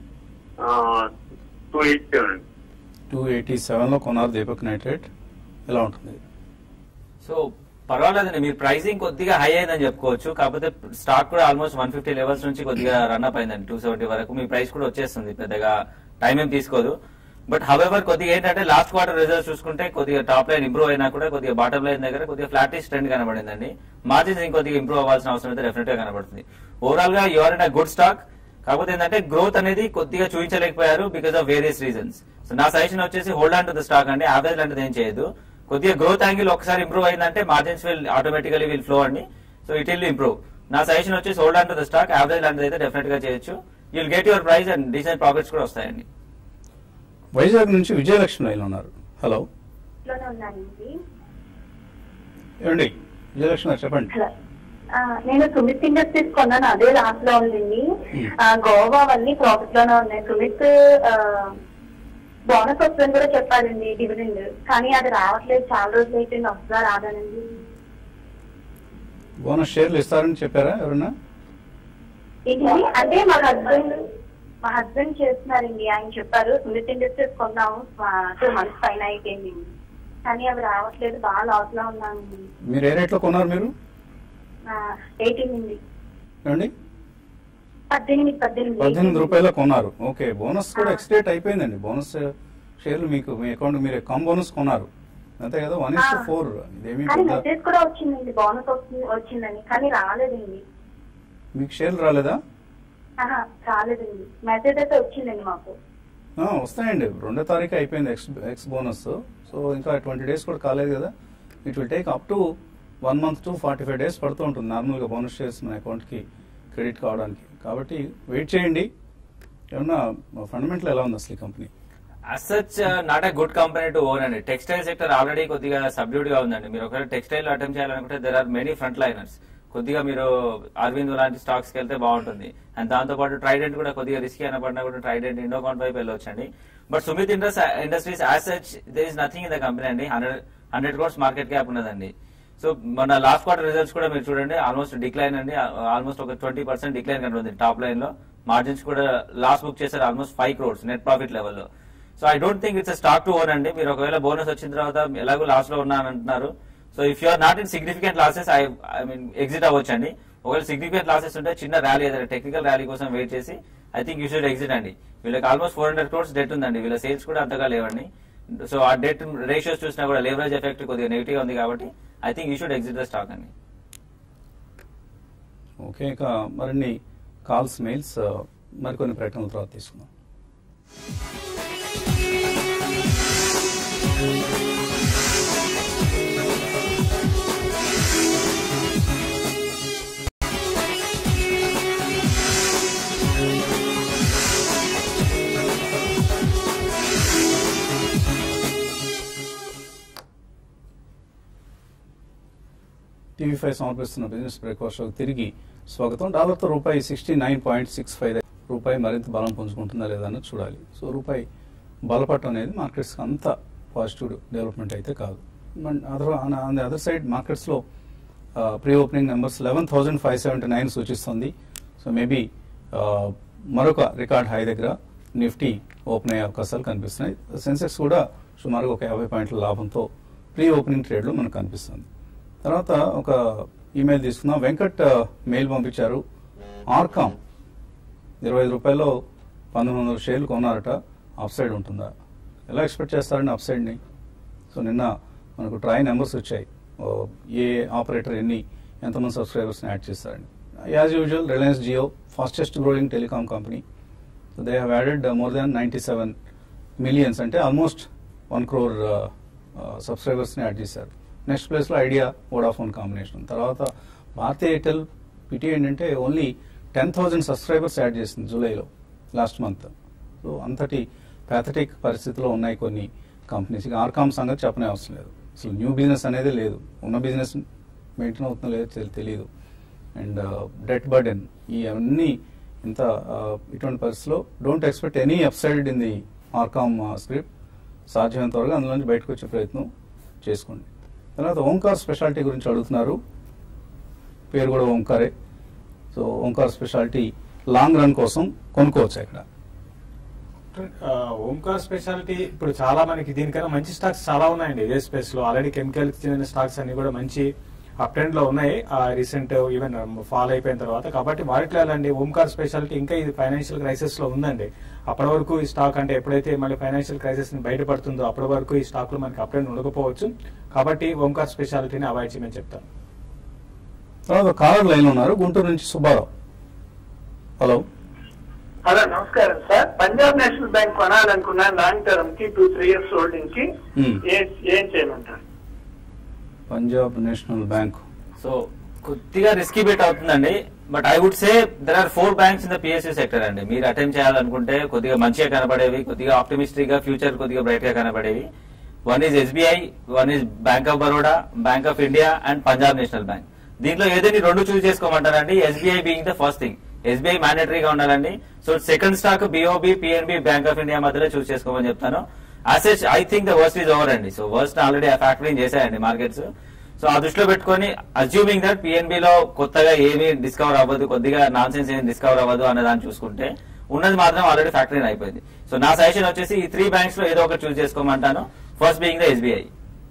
టూ ఎయిట్ అండి టూ ఎయిటీ సెవెన్లో కొన్నారు దీపక్ నైట్రేట్ ఎలా ఉంటుంది సో పర్వాలేదండి మీరు ప్రైసింగ్ కొద్దిగా హై అయిందని చెప్పుకోవచ్చు కాకపోతే స్టాక్ కూడా ఆల్మోస్ట్ వన్ ఫిఫ్టీ లెవెల్స్ నుంచి కొద్దిగా రన్ అప్ అయిందండి టూ సెవెంటీ వరకు మీ ప్రైస్ కూడా వచ్చేస్తుంది పెద్దగా టైం ఏం తీసుకోదు బట్ హవెవర్ కొద్దిగా ఏంటంటే లాస్ట్ క్వార్టర్ రిజల్ట్స్ చూసుకుంటే కొద్దిగా టాప్ లైన్ ఇంప్రూవ్ అయినా కూడా కొద్దిగా బాటమ్ లైన్ దగ్గర కొద్దిగా ఫ్లాటిష్ ట్రెండ్ కనబడిందండి మార్జిన్స్ ఇంకొద్దిగా ఇంప్రూవ్ అవ్వాల్సిన అవసరం అయితే డెఫినెట్ గా కనబడుతుంది ఓవరాల్ గా యూఆర్ ఇన్ గుడ్ స్టాక్ కాకపోతే ఏంటంటే గ్రోత్ అనేది కొద్దిగా చూపించలేకపోయారు because of various reasons so నా సజెషన్ వచ్చేసి hold on to the stock అండి యావరేజ్ లాంటిది ఏం చేయదు కొద్దిగా గ్రోత్ యాంగిల్ ఒకసారి ఇంప్రూవ్ అయిందంటే margins will automatically will flow అండి సో ఇట్ విల్ ఇంప్రూవ్ నా సజెషన్ వచ్చేసి hold on to the stock average లాంటిది అయితే డెఫినెట్ గా చేయొచ్చు you'll get your price and decent profits కూడా వస్తాయండి వైజాగ్ నుంచి విజయలక్ష్మి లైన్ ఉన్నారు హలో లోనే ఉన్నానండి ఏమండి విజయలక్ష్మి గారు చెప్పండి హలో ఆ, నేను సుమిత్ ఇండస్ట్రీస్ కొన్నాను అదే లాస్ట్ లో ఉందండి ఆ, గోవా అవన్నీ ప్రాఫిట్ లోనే ఉన్నాయి సుమిత్ బోనస్ వస్తుందని కూడా చెప్పారండి డివిడెండ్ కానీ అది రావట్లేదు చాలా రోజులు అయితే వస్తుందా రాదనండి బోనస్ షేర్లు ఇస్తారని చెప్పారా ఎవరన్నా ఏంటండి అంటే మా హస్బెండ్ మా హస్బెండ్ చేస్తున్నారండి ఆయన చెప్పారు సుమిత్ ఇండస్ట్రీస్ కొన్నాము టూ మంత్స్ పైన అయిపోయింది కానీ అవి రావట్లేదు బాగా లాస్ లో ఉన్నానండి మీరు ఏ రేట్లో కొన్నారు మీరు ఎయిటీన్ ఉంది ఏమండి పద్దెనిమిది పద్దెనిమిది పద్దెనిమిది రూపాయల కొన్నారు ఓకే బోనస్ కూడా ఆ. ఎక్స్టేట్ అయిపోయిందండి బోనస్ షేర్లు మీకు మీ అకౌంట్ మీరు కమ్ బోనస్ కొన్నారు అంతే కదా వన్ ఇస్ ఆ. ఫోర్ ఇదేమి కానీ పెద్ద మెసేజ్ కూడా వచ్చిందండి బోనస్ వస్తుంది వచ్చిందని కానీ రాలేదండి మీకు షేర్లు రాలేదా ఆహా, రాలేదండి మెసేజ్ అయితే వచ్చిందండి మాకు ఆ, వస్తాయండి రెండో తారీఖు అయిపోయింది ఎక్స్ ఎక్స్ బోనస్ సో ఇంకా ట్వంటీ డేస్ కూడా కాలేదు కదా it will take up to one month to forty five days పడుతూ ఉంటుంది నార్మల్గా బోనస్ షేర్స్ మన అకౌంట్కి క్రెడిట్ కావడానికి కాబట్టి వెయిట్ చేయండి ఏమన్నా ఫండమెంటల్ ఎలా ఉంది అసలు ఈ company such not a good company to own అండి టెక్స్టైల్ సెక్టర్ ఆల్రెడీ కొద్దిగా సబ్డ్యూడ్ గా ఉందండి మీరు ఒకవేళ టెక్స్టైల్ అటెంప్ట్ చేయాలనుకుంటే there are many front liners కొద్దిగా మీరు అరవింద్ లాంటి స్టాక్స్ కి వెళ్తే బాగుంటుంది అండ్ దాంతో పాటు ట్రైడెంట్ కూడా కొద్దిగా రిస్కీ అనపడినా కూడా ట్రైడెంట్ ఇండోకాన్ వైపు వెళ్ళొచ్చండి but Sumeet indus industries as such there is nothing in the company అండి hundred hundred crores market cap ఉన్నదండి సో మన లాస్ట్ క్వార్టర్ రిజల్ట్స్ కూడా మీరు చూడండి ఆల్మోస్ట్ డిక్లైన్ అండి ఆల్మోస్ట్ ఒక ట్వంటీ పర్సెంట్ డిక్లైన్ కనబడుతుంది టాప్ లైన్ లో మార్జిన్స్ కూడా లాస్ట్ బుక్ చేశారు almost five crores net profit లెవెల్లో so I don't think it's stock to own అండి మీరు ఒకవేళ బోనస్ వచ్చిన తర్వాత ఎలాగో లాస్ లో ఉన్నా అని అంటున్నారు so if you're not in significant losses I I mean exit అవ్వచ్చండి ఒకవేళ సిగ్నిఫికెంట్ లాసెస్ ఉంటే చిన్న ర్యాలీ ఏదైనా టెక్నికల్ ర్యాలీ కోసం వెయిట్ చేసి I think you should exit అండి వీళ్ళకి almost four hundred crores debt ఉందండి వీళ్ళ సేల్స్ కూడా అంతగా లేవండి సో ఆ డెట్ రేషియోస్ చూసినా కూడా లేవరేజ్ ఎఫెక్ట్ కొద్దిగా నెగిటివ్ ఉంది కాబట్టి I think you should exit the stock అండి ఓకే ఇక మరిన్ని కాల్స్ మెయిల్స్ మరికొన్ని ప్రకటనల తర్వాత తీసుకుందాం టీవీ ఫైవ్ సమర్పిస్తున్న బిజినెస్ బ్రేక్ఫాస్ట్ షోకి తిరిగి స్వాగతం డాలర్తో రూపాయి sixty nine point six five రూపాయి మరింత బలం పుంజుకుంటుందా లేదా అన్నది చూడాలి సో రూపాయి బలపడటం అనేది మార్కెట్స్కి అంత పాజిటివ్ డెవలప్మెంట్ అయితే కాదు other on the other side మార్కెట్స్లో pre opening numbers eleven thousand five seventy nine సూచిస్తుంది సో మేబీ మరొక రికార్డ్ హై దగ్గర నిఫ్టీ ఓపెన్ అయ్యే అవకాశాలు కనిపిస్తున్నాయి సెన్సెక్స్ కూడా సుమారుగా ఒక యాభై పాయింట్ల లాభంతో ప్రీ ఓపెనింగ్ ట్రేడ్లో మనకు కనిపిస్తుంది తర్వాత ఒక ఈమెయిల్ తీసుకుందాం వెంకట్ ఆ, మెయిల్ పంపించారు ఆర్కామ్ ఇరవై ఐదు రూపాయల్లో పంతొమ్మిది వందల షేర్లు కొన్నారట అప్ సైడ్ ఉంటుందా ఎలా ఎక్స్పెక్ట్ చేస్తారండి అప్ సైడ్ని సో నిన్న మనకు ట్రై నెంబర్స్ వచ్చాయి ఓ, ఏ ఆపరేటర్ ఎన్ని ఎంతమంది సబ్స్క్రైబర్స్ని యాడ్ చేస్తారని as usual Reliance Jio fastest growing telecom company so they have added more than ninety seven millions అంటే ఆల్మోస్ట్ వన్ క్రోర్ సబ్స్క్రైబర్స్ని యాడ్ చేశారు నెక్స్ట్ ప్లేస్లో ఐడియా వోడాఫోన్ కాంబినేషన్ తర్వాత భారతీ ఎయిర్టెల్ పిటి ఏంటంటే only ten thousand subscribers add చేసింది జూలైలో last month so అంతటి pathetic పరిస్థితిలో ఉన్నాయి కొన్ని కంపెనీస్ ఇక ఆర్కామ్ సంగతి చెప్పనే అవసరం లేదు అసలు న్యూ బిజినెస్ అనేది లేదు ఉన్న బిజినెస్ మెయింటైన్ అవుతుందో లేదో తెలి- తెలియదు అండ్ డెట్ బర్డెన్ ఈ అన్ని ఇంత uh, ఇటువంటి పరిస్థితిలో don't expect any upside in the RCom script సాధ్యమైనంత వరకు అందులో నుంచి బయటకు వచ్చే ప్రయత్నం చేసుకోండి తర్వాత ఓంకార్ స్పెషాలిటీ గురించి అడుగుతున్నారు పేరు కూడా ఓంకారే so Omkar speciality long run కోసం కొనుక్కోవచ్చు ఇక్కడ ఆ, ఓంకార్ స్పెషాలిటీ ఇప్పుడు చాలా మనకి దీనికన్నా మంచి స్టాక్స్ చాలా ఉన్నాయండి ఇదే స్పేస్ లో ఆల్రెడీ కెమికల్ చెందిన స్టాక్స్ అన్ని కూడా మంచి అప్ ట్రెండ్ లో ఉన్నాయి ఆ రీసెంట్ ఈవెన్ ఫాల్ అయిపోయిన తర్వాత కాబట్టి వాటిలో వెళ్ళండి ఓంకార్ స్పెషాలిటీ ఇంకా ఇది ఫైనాన్షియల్ క్రైసిస్ లో ఉందండి అప్పటి వరకు ఈ స్టాక్ అంటే ఎప్పుడైతే మళ్ళీ ఫైనాన్షియల్ క్రైసిస్ ని బయటపడుతుందో అప్పటి వరకు ఈ స్టాక్ లో మనకి అప్ ట్రెండ్ ఉండకపోవచ్చు కాబట్టి ఓంకార్ స్పెషాలిటీని అవాయిడ్ చేయమని చెప్తాను తర్వాత కాలర్ లైన్ ఉన్నారు గుంటూరు నుంచి సుబ్బారావు హలో హలో నమస్కారం సార్ పంజాబ్ నేషనల్ బ్యాంక్ కొనాలనుకున్నాను లాంగ్ టర్మ్ కి టూ త్రీ ఇయర్స్ హోల్డింగ్ కి Hmm. ఏ- ఏం చేయమంటారు పంజాబ్ నేషనల్ బ్యాంక్ సో కొద్దిగా రిస్కీ బెట్ అవుతుందండి but I would say there are four banks in the PSU sector అండి మీరు అటెంప్ట్ చేయాలనుకుంటే కొద్దిగా మంచిగా కనబడేవి కొద్దిగా ఆప్టిమిస్టిక్ గా ఫ్యూచర్ కొద్దిగా బ్రైట్ గా కనబడేవి one is SBI one is bank of Baroda bank of India and Punjab National Bank దీంట్లో ఏదైనా ఈ రెండు చూస్ చేసుకోమంటారండి SBI being the first thing SBI మ్యాండేటరీగా ఉండాలండి so second stock BOB PNB bank of India మధ్యలో చూస్ చేసుకోమని చెప్తాను అసెస్ I think the worst is over అండి సో వర్స్ట్ ఆల్రెడీ ఫ్యాక్టరింగ్ చేశాయండి మార్కెట్స్ సో ఆ దృష్టిలో పెట్టుకొని అజ్యూమింగ్ దట్ పిఎన్బి లో కొత్తగా ఏమీ డిస్కవర్ అవ్వదు కొద్దిగా నాన్ సెన్స్ ఏమి డిస్కవర్ అవ్వదు అనే దాన్ని చూసుకుంటే ఉన్నది మాత్రం ఆల్రెడీ ఫ్యాక్టరీ అయిపోయింది సో నా సజెషన్ వచ్చేసి ఈ త్రీ బ్యాంక్స్ లో ఏదో ఒకటి చూస్ చేసుకోమంటాను ఫస్ట్ బీయింగ్ ద ఎస్బీఐ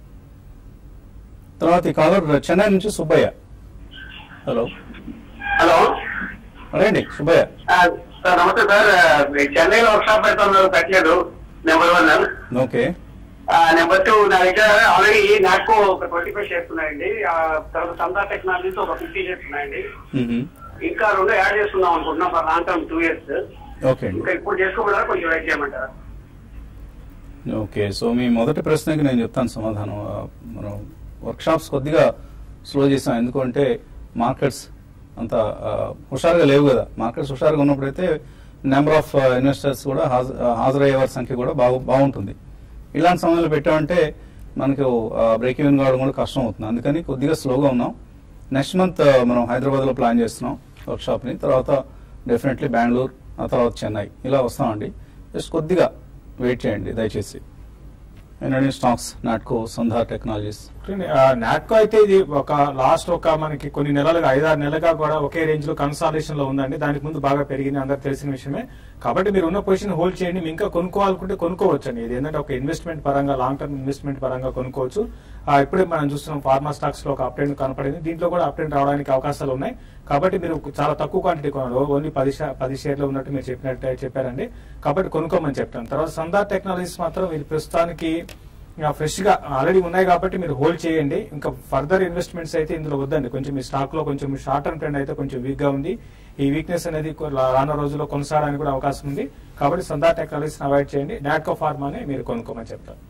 తర్వాత ఈ కాలర్ చెన్నై నుంచి సుబ్బయ్య హలో హలో అడగండి సుబ్బయ్య సార్ నమస్తే సార్ మీ చెన్నైలో వర్క్ షాప్ పెడుతున్నారు పెట్టలేదు number one okay number two నా దగ్గర ఆల్రెడీ నాకు ఒక ట్వంటీ ఫైవ్ షేర్స్ ఉన్నాయండి ఆ, తర్వాత సందా టెక్నాలజీస్ ఒక ఫిఫ్టీ షేర్స్ ఉన్నాయండి ఇంకా రెండు యాడ్ చేసుకుందాం అనుకుంటున్నాం for long term two years okay అండి ఇంకా ఇప్పుడు చేసుకోకుండా కొంచెం వెయిట్ చేయమంటారా ఓకే సో మీ మొదటి ప్రశ్నకి నేను చెప్తాను సమాధానం ఆ, మనం వర్క్షాప్స్ కొద్దిగా స్లో చేసాం ఎందుకంటే మార్కెట్స్ అంత ఆ, హుషారుగా లేవు కదా మార్కెట్స్ హుషారుగా ఉన్నప్పుడైతే నెంబర్ ఆఫ్ ఇన్వెస్టర్స్ కూడా హాజ- ఆ, హాజరయ్యే వారి సంఖ్య కూడా బాగు బాగుంటుంది ఇలాంటి సమయంలో పెట్టామంటే మనకు బ్రేక్ ఈవెన్ కావడం కూడా కష్టం అవుతుంది అందుకని కొద్దిగా స్లోగా ఉన్నాం నెక్స్ట్ మంత్ మనం హైదరాబాద్లో ప్లాన్ చేస్తున్నాం వర్క్షాప్ని తర్వాత డెఫినెట్లీ బెంగళూరు ఆ తర్వాత చెన్నై ఇలా వస్తామండి జస్ట్ కొద్దిగా వెయిట్ చేయండి దయచేసి energy stocks Natco Sandhar technologies Natco అయితే ఇది ఒక లాస్ట్ ఒక మనకి కొన్ని నెలలుగా ఐదారు నెలలుగా కూడా ఒకే రేంజ్ లో కన్సాలేషన్ లో ఉందండి దానికి ముందు బాగా పెరిగింది అందరికి తెలిసిన విషయమే కాబట్టి మీరు ఉన్న పొజిషన్ హోల్డ్ చేయండి మీరు ఇంకా కొనుక్కోవాలనుకుంటే కొనుక్కోవచ్చు అండి ఇది ఏంటంటే ఒక ఇన్వెస్ట్మెంట్ పరంగా లాంగ్ టర్మ్ ఇన్వెస్ట్మెంట్ పరంగా కొనుక్కోవచ్చు ఆ, ఇప్పుడే మనం చూస్తున్నాం ఫార్మా స్టాక్స్ లో ఒక అప్డేట్ కనపడింది దీంట్లో కూడా అప్డేట్ రావడానికి అవకాశాలు ఉన్నాయి కాబట్టి మీరు చాలా తక్కువ క్వాంటిటీ కొనాలి ఓన్లీ పది షా- పది షేర్లు ఉన్నట్టు మీరు చెప్పినట్టు చెప్పారండి కాబట్టి కొనుక్కోమని చెప్తాను తర్వాత సందార్ టెక్నాలజీస్ మాత్రం ఇది ప్రస్తుతానికి ఫ్రెష్ గా ఆల్రెడీ ఉన్నాయి కాబట్టి మీరు హోల్డ్ చేయండి ఇంకా ఫర్దర్ ఇన్వెస్ట్మెంట్స్ అయితే ఇందులో వద్దండి కొంచెం మీ స్టాక్ లో కొంచెం షార్ట్ టర్మ్ ట్రెండ్ అయితే కొంచెం వీక్ గా ఉంది ఈ వీక్నెస్ అనేది కొ- లా- రానున్న రోజుల్లో కొనసాగడానికి కూడా అవకాశం ఉంది కాబట్టి సందా టెక్నాలజీస్ అవాయిడ్ చేయండి నాట్కో ఫార్మాని మీరు కొనుక్కోమని చెప్తారు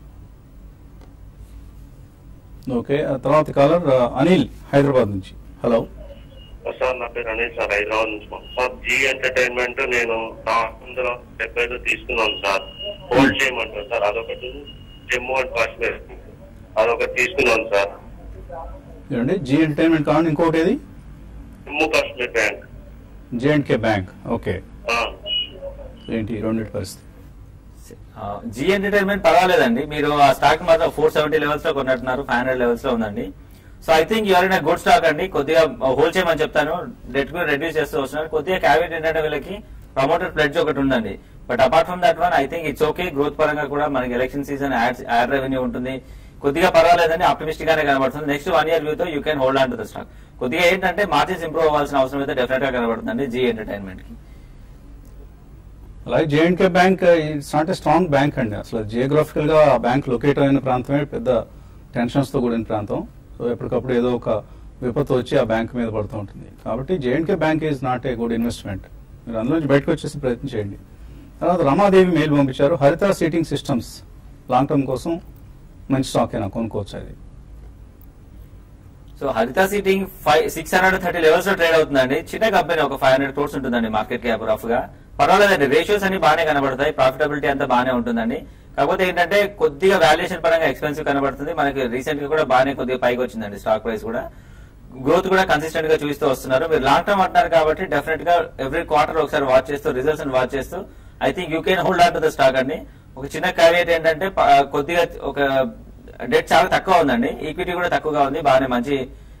ఓకే ఆ తర్వాత కాలర్ అనిల్ హైదరాబాద్ నుంచి హలో సార్ నా పేరు అనిల్ సార్ హైదరాబాద్ నుంచి సార్ జీ ఎంటర్టైన్మెంట్ నేను నాలుగు వందల డెబ్బైలో తీసుకున్నాను సార్ హోల్డ్ చేయమంటారు సార్ అదొకటి జమ్మూ అండ్ కాశ్మీర్ అదొకటి తీసుకున్నాను సార్ ఏమండి జీ ఎంటర్టైన్మెంట్ కావాలి ఇంకోటి ఏది Jammu Kashmir bank J and K bank okay ఆ, ఏంటి రెండింటి పరిస్థితి జీ ఎంటర్టైన్మెంట్ పర్వాలేదండి మీరు ఆ స్టాక్ మాత్రం ఫోర్ సెవెంటీ లెవెల్స్ లో కొన్నట్టున్నారు ఫైవ్ హండ్రెడ్ లెవెల్స్ లో ఉందండి so I think you're in good stock అండి కొద్దిగా హోల్డ్ చేయమని చెప్తాను డెట్ కూడా రెడ్యూస్ చేస్తూ వస్తున్నారు కొద్దిగా క్యాబినెట్ ఏంటంటే వీళ్ళకి ప్రమోటర్ ప్లెడ్జ్ ఒకటి ఉందండి but apart from that one I think it's okay growth పరంగా కూడా మనకి election season ad ad revenue ఉంటుంది కొద్దిగా పర్వాలేదని ఆప్టిమిస్టిక్ గానే కనబడుతుంది నెక్స్ట్ వన్ ఇయర్ వ్యూ తో you can hold on to the stock కొద్దిగా ఏంటంటే మార్జిన్స్ ఇంప్రూవ్ అవ్వాల్సిన అవసరం అయితే డెఫినెట్ గా కనబడుతుంది జీ ఎంటర్టైన్మెంట్ కి అలాగే J and K bank it's not a strong bank అండి అసలు జియోగ్రఫికల్ గా ఆ బ్యాంక్ లొకేట్ అయిన ప్రాంతమే పెద్ద టెన్షన్స్ తో కూడిన ప్రాంతం సో ఎప్పటికప్పుడు ఏదో ఒక విపత్తు వచ్చి ఆ బ్యాంక్ మీద పడుతూ ఉంటుంది కాబట్టి J and K bank is not a good investment మీరు అందులో నుంచి బయటకు వచ్చేసి ప్రయత్నం చేయండి తర్వాత రమాదేవి మెయిల్ పంపించారు హరిత సీటింగ్ సిస్టమ్స్ లాంగ్ టర్మ్ కోసం మంచి స్టాక్ అయినా కొనుక్కోవచ్చు అది so Harita seating five six hundred thirty levels లో ట్రేడ్ అవుతుందండి చిన్న కంపెనీ ఒక ఫైవ్ హండ్రెడ్ క్రోర్స్ ఉంటుందండి మార్కెట్ క్యాప్ రఫ్ గా పర్వాలేదండి రేషియోస్ అన్ని బాగానే కనబడతాయి ప్రాఫిటబిలిటీ అంతా బాగానే ఉంటుందండి కాకపోతే ఏంటంటే కొద్దిగా వాల్యుయేషన్ పరంగా ఎక్స్పెన్సివ్ కనబడుతుంది మనకి రీసెంట్ గా కూడా బాగానే కొద్దిగా పైకి వచ్చిందండి స్టాక్ ప్రైస్ కూడా గ్రోత్ కూడా కన్సిస్టెంట్ గా చూస్తూ వస్తున్నారు మీరు లాంగ్ టర్మ్ అంటున్నారు కాబట్టి డెఫినెట్ గా ఎవ్రీ క్వార్టర్ ఒకసారి వాచ్ చేస్తూ రిజల్ట్స్ వాచ్ చేస్తూ I think you can hold on to the stock అండి ఒక చిన్న క్యావియేట్ ఏంటంటే ప- కొద్దిగా ఒక డెట్ చాలా తక్కువ ఉందండి ఈక్విటీ కూడా తక్కువగా ఉంది బాగానే మంచి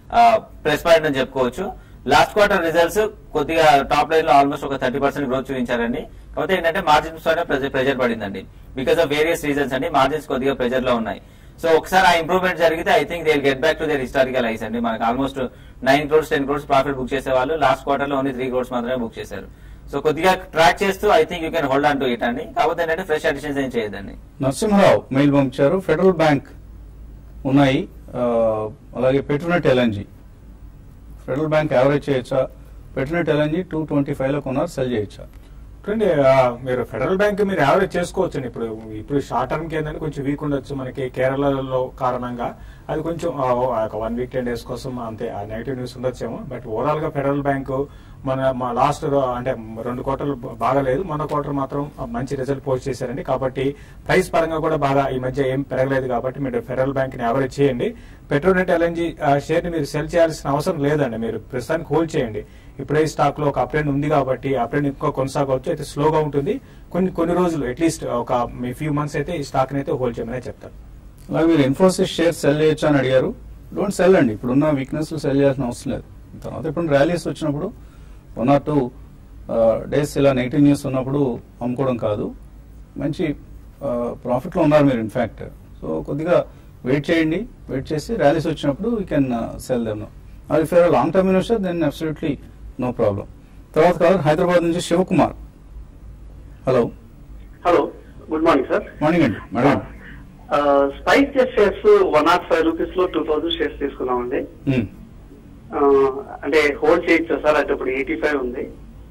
ప్లస్ పాయింట్ అని చెప్పుకోవచ్చు లాస్ట్ క్వార్టర్ రిజల్ట్స్ కొద్దిగా టాప్ లైన్ లో ఆల్మోస్ట్ ఒక థర్టీ పర్సెంట్ గ్రోత్ చూపించారండి కాకపోతే ఏంటంటే మార్జిన్స్ పైన ప్రెజర్ పడిందండి బికాస్ ఆఫ్ వేరియస్ రీజన్స్ అండి మార్జిన్స్ కొద్దిగా ప్రెజర్ లో ఉన్నాయి సో ఒకసారి ఆ ఇంప్రూవ్మెంట్ జరిగితే I think they get back to their historical highs అండి మనకి almost nine crores ten crores profit book చేసే వాళ్ళు లాస్ట్ క్వార్టర్ లో ఓన్లీ త్రీ క్రోర్స్ మాత్రమే బుక్ చేశారు సో కొద్దిగా ట్రాక్ చేస్తూ I think you can hold on to it అండి కాకపోతే ఏంటంటే ఫ్రెష్ అడిషన్స్ ఏం చేయదండి నరసింహరావు మెయిల్ పంపించారు ఫెడరల్ బ్యాంక్ ఉన్నాయి ఆ, అలాగే Petronet LNG Federal Bank average చేయొచ్చా Petronet LNG two twenty five లో కొన్నారు సెల్ చేయొచ్చా చూడండి ఆ, మీరు ఫెడరల్ బ్యాంక్ మీరు యావరేజ్ చేసుకోవచ్చు ఇప్పుడు ఇప్పుడు షార్ట్ టర్మ్ కి ఏంటంటే కొంచెం వీక్ ఉండొచ్చు మనకి కేరళలో కారణంగా అది కొంచెం ఆ, ఒక వన్ వీక్ టెన్ డేస్ కోసం అంతే ఆ నెగిటివ్ న్యూస్ ఉండొచ్చేమో బట్ ఓవరాల్ గా ఫెడరల్ బ్యాంక్ మన మా లాస్ట్ అంటే రెండు క్వార్టర్లు బాగాలేదు మన క్వార్టర్ మాత్రం మంచి రిజల్ట్ పోస్ట్ చేశారండి కాబట్టి ప్రైస్ పరంగా కూడా బాగా ఈ మధ్య ఏం పెరగలేదు కాబట్టి మీరు ఫెడరల్ బ్యాంక్ ని యావరేజ్ చేయండి పెట్రోనెట్ ఎల్ఎన్జీ షేర్ ని మీరు సెల్ చేయాల్సిన అవసరం లేదండి మీరు ప్రస్తుతానికి హోల్డ్ చేయండి ఇప్పుడే స్టాక్ లో ఒక అప్రెండ్ ఉంది కాబట్టి అప్రెండ్ ఇంకా కొనసాగవచ్చు అయితే స్లోగా ఉంటుంది కొన్ని కొన్ని రోజులు అట్లీస్ట్ ఒక మీ ఫ్యూ మంత్స్ అయితే ఈ స్టాక్ అయితే హోల్డ్ చేయమని చెప్తాను అలాగే మీరు ఇన్ఫోసిస్ షేర్ సెల్ చేయొచ్చా అని అడిగారు డోంట్ సెల్ అండి ఇప్పుడున్న వీక్నెస్ సెల్ చేయాల్సిన అవసరం లేదు తర్వాత ఇప్పుడు ర్యాలీస్ వచ్చినప్పుడు వన్ ఆర్ టూ డేస్ ఇలా నెగిటివ్ న్యూస్ ఉన్నప్పుడు అమ్ముకోవడం కాదు మంచి ప్రాఫిట్లో ఉన్నారు మీరు ఇన్ఫ్యాక్ట్ సో కొద్దిగా వెయిట్ చేయండి వెయిట్ చేసి ర్యాలీస్ వచ్చినప్పుడు యూ కెన్ సెల్ దెమ్ అది for long term investor then absolutely no problem తర్వాత కాదు హైదరాబాద్ నుంచి Shivakumar hello hello good morning sir morning అండి madam spice jet shares one naught five rupees లో టూ థౌసండ్ షేర్స్ తీసుకున్నామండి మ్మ్. ఆ, అంటే హోల్డ్ చేయొచ్చా సార్ అయితే ఇప్పుడు ఎయిటీ ఫైవ్ ఉంది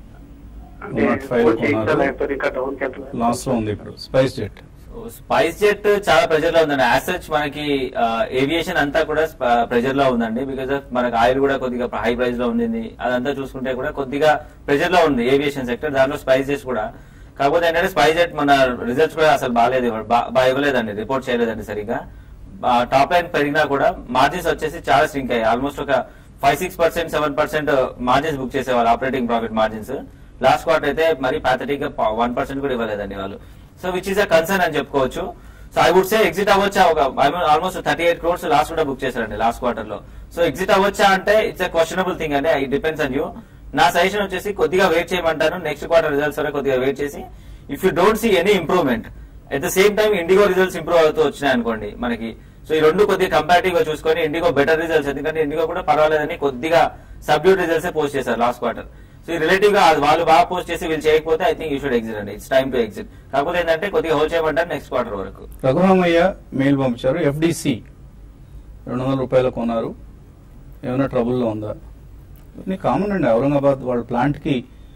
అంటే 105 హోల్డ్ చేయొచ్చా కొన్నారు. లేకపోతే ఇంకా డౌన్ కి లాస్ లో ఉంది ఇప్పుడు స్పైస్ జెట్ స్పైస్ జెట్ చాలా ప్రెజర్ లో ఉందండి యాజ్ సచ్ మనకి ఏవియేషన్ అంతా కూడా ప్రెజర్ లో ఉందండి బికాస్ ఆఫ్ మనకి ఆయిల్ కూడా కొద్దిగా హై ప్రైస్ లో ఉండింది అదంతా చూసుకుంటే కూడా కొద్దిగా ప్రెజర్ లో ఉంది ఏవియేషన్ సెక్టర్ దాంట్లో స్పైస్ జెట్స్ కూడా కాకపోతే ఏంటంటే స్పైస్ జెట్ మన రిజల్ట్స్ కూడా అసలు బాగాలేదు ఇవ్వ- బా- బాగా ఇవ్వలేదండి రిపోర్ట్ చేయలేదండి సరిగ్గా టాప్ లైన్ పెరిగినా కూడా మార్జిన్స్ వచ్చేసి చాలా స్ట్రింక్ అయ్యాయి ఆల్మోస్ట్ ఒక five six percent seven percent margins book చేసేవాళ్ళు operating profit margins last quarter అయితే మరి ప్యాథటిక్ గా వన్ పర్సెంట్ కూడా ఇవ్వలేదండి వాళ్ళు so which is a concern అని చెప్పుకోవచ్చు so I would say exit అవ్వచ్చా ఒక almost thirty eight crores loss కూడా బుక్ చేశారండి లాస్ట్ క్వార్టర్ లో సో ఎగ్జిట్ అవ్వచ్చా అంటే ఇట్స్ అ క్వశ్చనబుల్ థింగ్ అండి ఇట్ డిపెండ్స్ ఆన్ యూ నా సజెషన్ వచ్చేసి కొద్దిగా వెయిట్ చేయమంటాను నెక్స్ట్ క్వార్టర్ రిజల్ట్స్ వరకు కొద్దిగా వెయిట్ చేసి if you don't see any improvement at the same time IndiGo results improve అవుతూ వచ్చినాయి అనుకోండి మనకి సో ఈ రెండు కొద్దిగా కంపారిటివ్ గా చూసుకొని ఇండిగో బెటర్ రిజల్ట్స్ ఎందుకంటే ఇండిగో కూడా పర్వాలేదని కొద్దిగా సబ్డ్యూట్ రిజల్ట్స్ పోస్ట్ చేశారు లాస్ట్ క్వార్టర్ సో ఈ రిలేటివ్ గా అది వాళ్ళు బాగా పోస్ట్ చేసి వీళ్ళు చేయకపోతే I think you should exit అండి ఇట్స్ టైమ్ టు ఎగ్జిట్ కాకపోతే ఏంటంటే కొద్దిగా హోల్డ్ చేయమంటారు నెక్స్ట్ క్వార్టర్ వరకు రఘురామయ్య మెయిల్ పంపించారు ఎఫ్డిసి రెండు వందల రూపాయలు కొన్నారు ఏమైనా ట్రబుల్లో ఉందా ఇవన్నీ కామన్ అండి ఔరంగాబాద్ వాళ్ళ ప్లాంట్ కి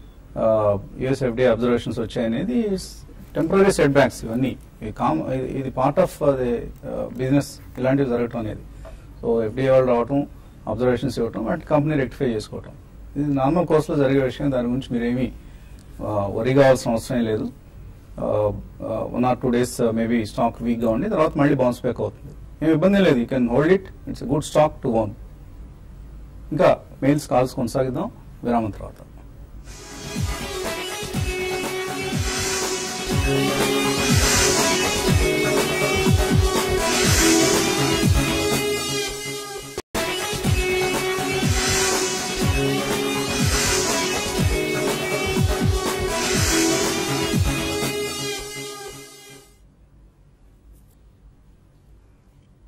యుఎస్ ఎఫ్డిఐ అబ్జర్వేషన్స్ వచ్చాయనేది టెంపరీ సెట్ బ్యాక్స్ ఇవన్నీ ఇది కామ ఇది- ఇది పార్ట్ ఆఫ్ బిజినెస్ ఇలాంటివి జరగటం అనేది సో ఎఫ్డిఐ వాళ్ళు రావటం అబ్జర్వేషన్స్ ఇవ్వటం వాటి కంపెనీ రెక్టిఫై చేసుకోవటం ఇది నార్మల్ కోర్సులో జరిగే విషయం దాని గురించి మీరేమీ వరి కావాల్సిన అవసరం లేదు one or two days maybe stock weak గా ఉండి తర్వాత మళ్ళీ బౌన్స్ బ్యాక్ అవుతుంది ఏం ఇబ్బంది లేదు you can hold it it's good stock to own ఇంకా మెయిల్స్ కాల్స్ కొనసాగిద్దాం విరామం తర్వాత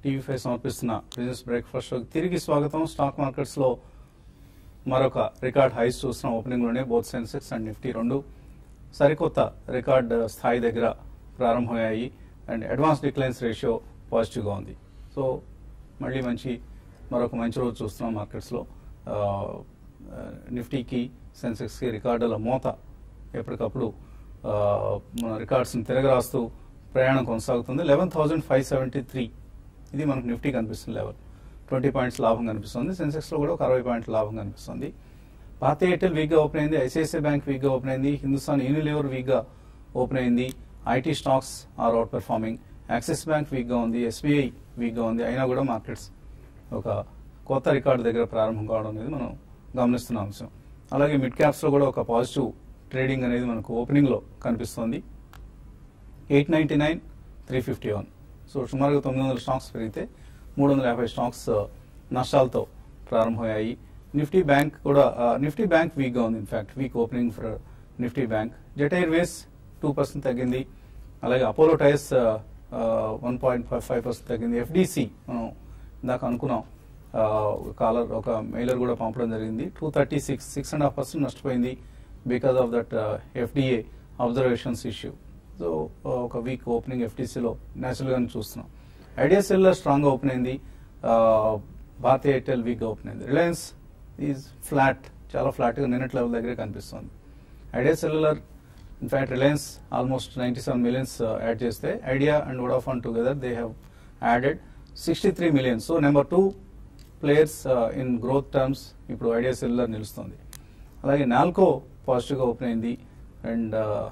టీవీ ఫైవ్ సమర్పిస్తున్న బిజినెస్ బ్రేక్ఫాస్ట్ షోకి తిరిగి స్వాగతం స్టాక్ మార్కెట్స్ లో మరొక రికార్డ్ హైస్ చూస్తున్నాం ఓపెనింగ్ లోనే బోత్ సెన్సెక్స్ అండ్ నిఫ్టీ రెండు సరికొత్త రికార్డ్ స్థాయి దగ్గర ప్రారంభమయ్యాయి అండ్ అడ్వాన్స్ డిక్లైన్స్ రేషియో పాజిటివ్గా ఉంది సో మళ్ళీ మంచి మరొక మంచి రోజు చూస్తున్నాం మార్కెట్స్లో నిఫ్టీకి సెన్సెక్స్కి రికార్డుల మోత ఎప్పటికప్పుడు ఆ, మన రికార్డ్స్ని తిరగరాస్తూ ప్రయాణం కొనసాగుతుంది eleven thousand five seventy three ఇది మనకు నిఫ్టీ కనిపిస్తుంది లెవెల్ ట్వంటీ పాయింట్స్ లాభం కనిపిస్తుంది సెన్సెక్స్లో కూడా ఒక అరవై పాయింట్ల లాభం కనిపిస్తుంది భారతీయ ఎయిర్టెల్ వీక్గా ఓపెన్ అయింది ఐసిఐసిఐ బ్యాంక్ వీక్గా ఓపెన్ అయింది హిందుస్థాన్ యూనిలివర్ వీక్గా ఓపెన్ అయింది IT stocks are outperforming Axis bank వీక్గా ఉంది ఎస్బీఐ వీక్గా ఉంది అయినా కూడా మార్కెట్స్ ఒక కొత్త రికార్డు దగ్గర ప్రారంభం కావడం అనేది మనం గమనిస్తున్న అంశం అలాగే మిడ్ క్యాప్స్లో కూడా ఒక పాజిటివ్ ట్రేడింగ్ అనేది మనకు ఓపెనింగ్లో కనిపిస్తోంది eight ninety nine three fifty one so సుమారుగా తొమ్మిది వందల స్టాక్స్ పెరిగితే మూడు వందల యాభై స్టాక్స్ ఆ, నష్టాలతో ప్రారంభమయ్యాయి నిఫ్టీ బ్యాంక్ కూడా ఆ, నిఫ్టీ బ్యాంక్ వీక్గా ఉంది in fact weak opening for Nifty bank Jet Airways two percent తగ్గింది అలాగే Apollo Tyres one point five five percent తగ్గింది ఎఫ్డిసి మనం ఇందాక అనుకున్నాం ఆ, ఒక కాలర్ ఒక మెయిలర్ కూడా పంపడం జరిగింది two thirty six six and half percent నష్టపోయింది because of that FDA observations issue so ఒక వీక్ ఓపెనింగ్ ఎఫ్టీసీలో న్యాచురల్గానే చూస్తున్నాం ఐడియా సెల్లర్ స్ట్రాంగ్గా ఓపెన్ అయింది ఆ, భారతీయ ఎయిర్టెల్ వీక్గా ఓపెన్ అయింది రిలయన్స్ ఈజ్ ఫ్లాట్ చాలా ఫ్లాట్గా నిన్నటి లెవెల్ దగ్గరే కనిపిస్తుంది Idea Cellular in fact Reliance almost ninety seven millions add చేస్తే Idea and Vodafone together they have added sixty three millions so number two players in growth terms ఇప్పుడు Idea Cellular నిలుస్తుంది అలాగే నాల్కో పాజిటివ్గా ఓపెన్ అయింది అండ్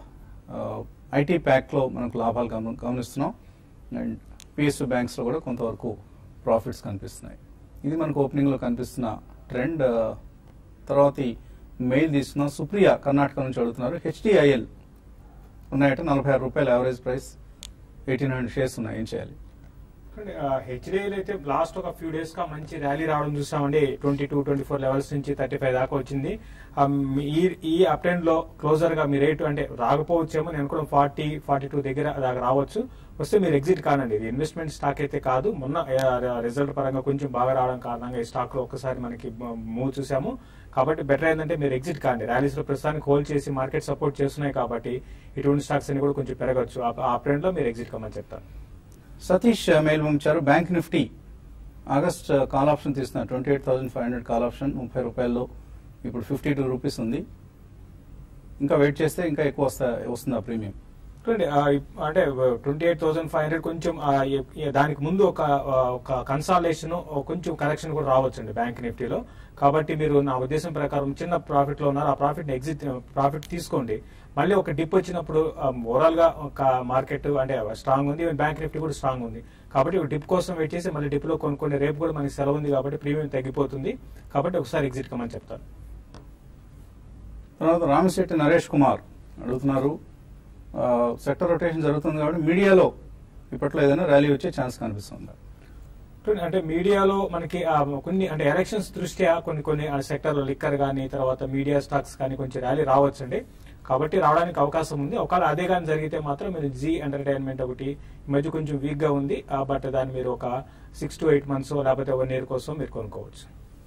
ఐటీ ప్యాక్లో మనకు లాభాలు గమ- గమనిస్తున్నాం అండ్ పిఎస్యు బ్యాంక్స్లో కూడా కొంతవరకు ప్రాఫిట్స్ కనిపిస్తున్నాయి ఇది మనకు ఓపెనింగ్లో కనిపిస్తున్న ట్రెండ్ తర్వాత ఈ మెయిల్ తీసుకున్నాం సుప్రియ కర్ణాటక నుంచి అడుగుతున్నారు హెచ్డిఐఎల్ ఉన్నాయట నలభై ఆరు రూపాయల average price eighteen hundred shares ఉన్నాయి ఏం చేయాలి హెచ్డిఐల్ అయితే లాస్ట్ ఒక ఫ్యూ డేస్ గా మంచి ర్యాలీ రావడం చూసామండి twenty two twenty four levels నుంచి థర్టీ ఫైవ్ దాకా వచ్చింది ఆ, ఈ ఈ అప్ ట్రెండ్ లో క్లోజర్ గా మీ రేటు అంటే రాకపోవచ్చేమో నేను అనుకోవడం ఫార్టీ ఫార్టీ టూ దగ్గర దాకా రావచ్చు వస్తే మీరు ఎగ్జిట్ కానండి ఇది ఇన్వెస్ట్మెంట్ స్టాక్ అయితే కాదు మొన్న రిజల్ట్ పరంగా కొంచెం బాగా రావడం కారణంగా ఈ స్టాక్ లో ఒకసారి మనకి మూవ్ చూసాము కాబట్టి బెటర్ ఏంటంటే మీరు ఎగ్జిట్ కాండి ర్యాలీస్ లో ప్రస్తుతానికి హోల్డ్ చేసి మార్కెట్ సపోర్ట్ చేస్తున్నాయి కాబట్టి ఇటువంటి స్టాక్స్ అన్ని కూడా కొంచెం పెరగచ్చు ఆ ట్రెండ్ లో మీరు ఎగ్జిట్ కమ్మని చెప్తాను సతీష్ మెయిల్ పంపించారు bank Nifty August call option తీసిన twenty eight thousand five hundred call option ముప్పై రూపాయల్లో ఇప్పుడు ఫిఫ్టీ టూ రూపీస్ ఉంది ఇంకా వెయిట్ చేస్తే ఇంకా ఎక్కువ వస్తా వస్తుందా ప్రీమియం చూడండి ఆ, ఇప్- అంటే twenty eight thousand five hundred కొంచెం ఆ, ఎ- ఎ- దానికి ముందు ఒక ఆ, ఒక కన్సాలేషన్ కొంచెం కరెక్షన్ కూడా రావచ్చండి బ్యాంక్ నిఫ్టీలో కాబట్టి మీరు నా ఉద్దేశం ప్రకారం చిన్న ప్రాఫిట్ లో ఉన్నారు ఆ ప్రాఫిట్ ఎగ్జిట్ ప్రాఫిట్ తీసుకోండి మళ్ళీ ఒక డిప్ వచ్చినప్పుడు ఓవరాల్ గా ఒక మార్కెట్ అంటే స్ట్రాంగ్ ఉంది బ్యాంక్ నిఫ్టీ కూడా స్ట్రాంగ్ ఉంది కాబట్టి డిప్ కోసం వెయిట్ చేసి మళ్ళీ డిప్ లో కొనుక్కోండి రేపు కూడా మనకి సెలవు ఉంది కాబట్టి ప్రీమియం తగ్గిపోతుంది కాబట్టి ఒకసారి ఎగ్జిట్ కమని చెప్తాను తర్వాత రామశెట్టి నరేష్ కుమార్ అడుగుతున్నారు సెక్టర్ రొటేషన్ జరుగుతుంది కాబట్టి మీడియాలో ఇప్పట్లో ఏదైనా ర్యాలీ వచ్చే ఛాన్స్ కనిపిస్తుంది చూడండి, అంటే మీడియాలో మనకి ఆ, కొన్ని అంటే ఎలక్షన్స్ దృష్ట్యా కొన్ని కొన్ని సెక్టర్ లిక్కర్ కానీ తర్వాత మీడియా స్టాక్స్ కానీ కొంచెం ర్యాలీ రావచ్చండి కాబట్టి రావడానికి అవకాశం ఉంది ఒకవేళ అదే కానీ జరిగితే మాత్రం మీరు జీ ఎంటర్టైన్మెంట్ ఒకటి ఈ మధ్య కొంచెం వీక్ గా ఉంది ఆ, బట్ దాన్ని మీరు ఒక సిక్స్ టు ఎయిట్ మంత్స్ లేకపోతే వన్ ఇయర్ కోసం మీరు కొనుక్కోవచ్చు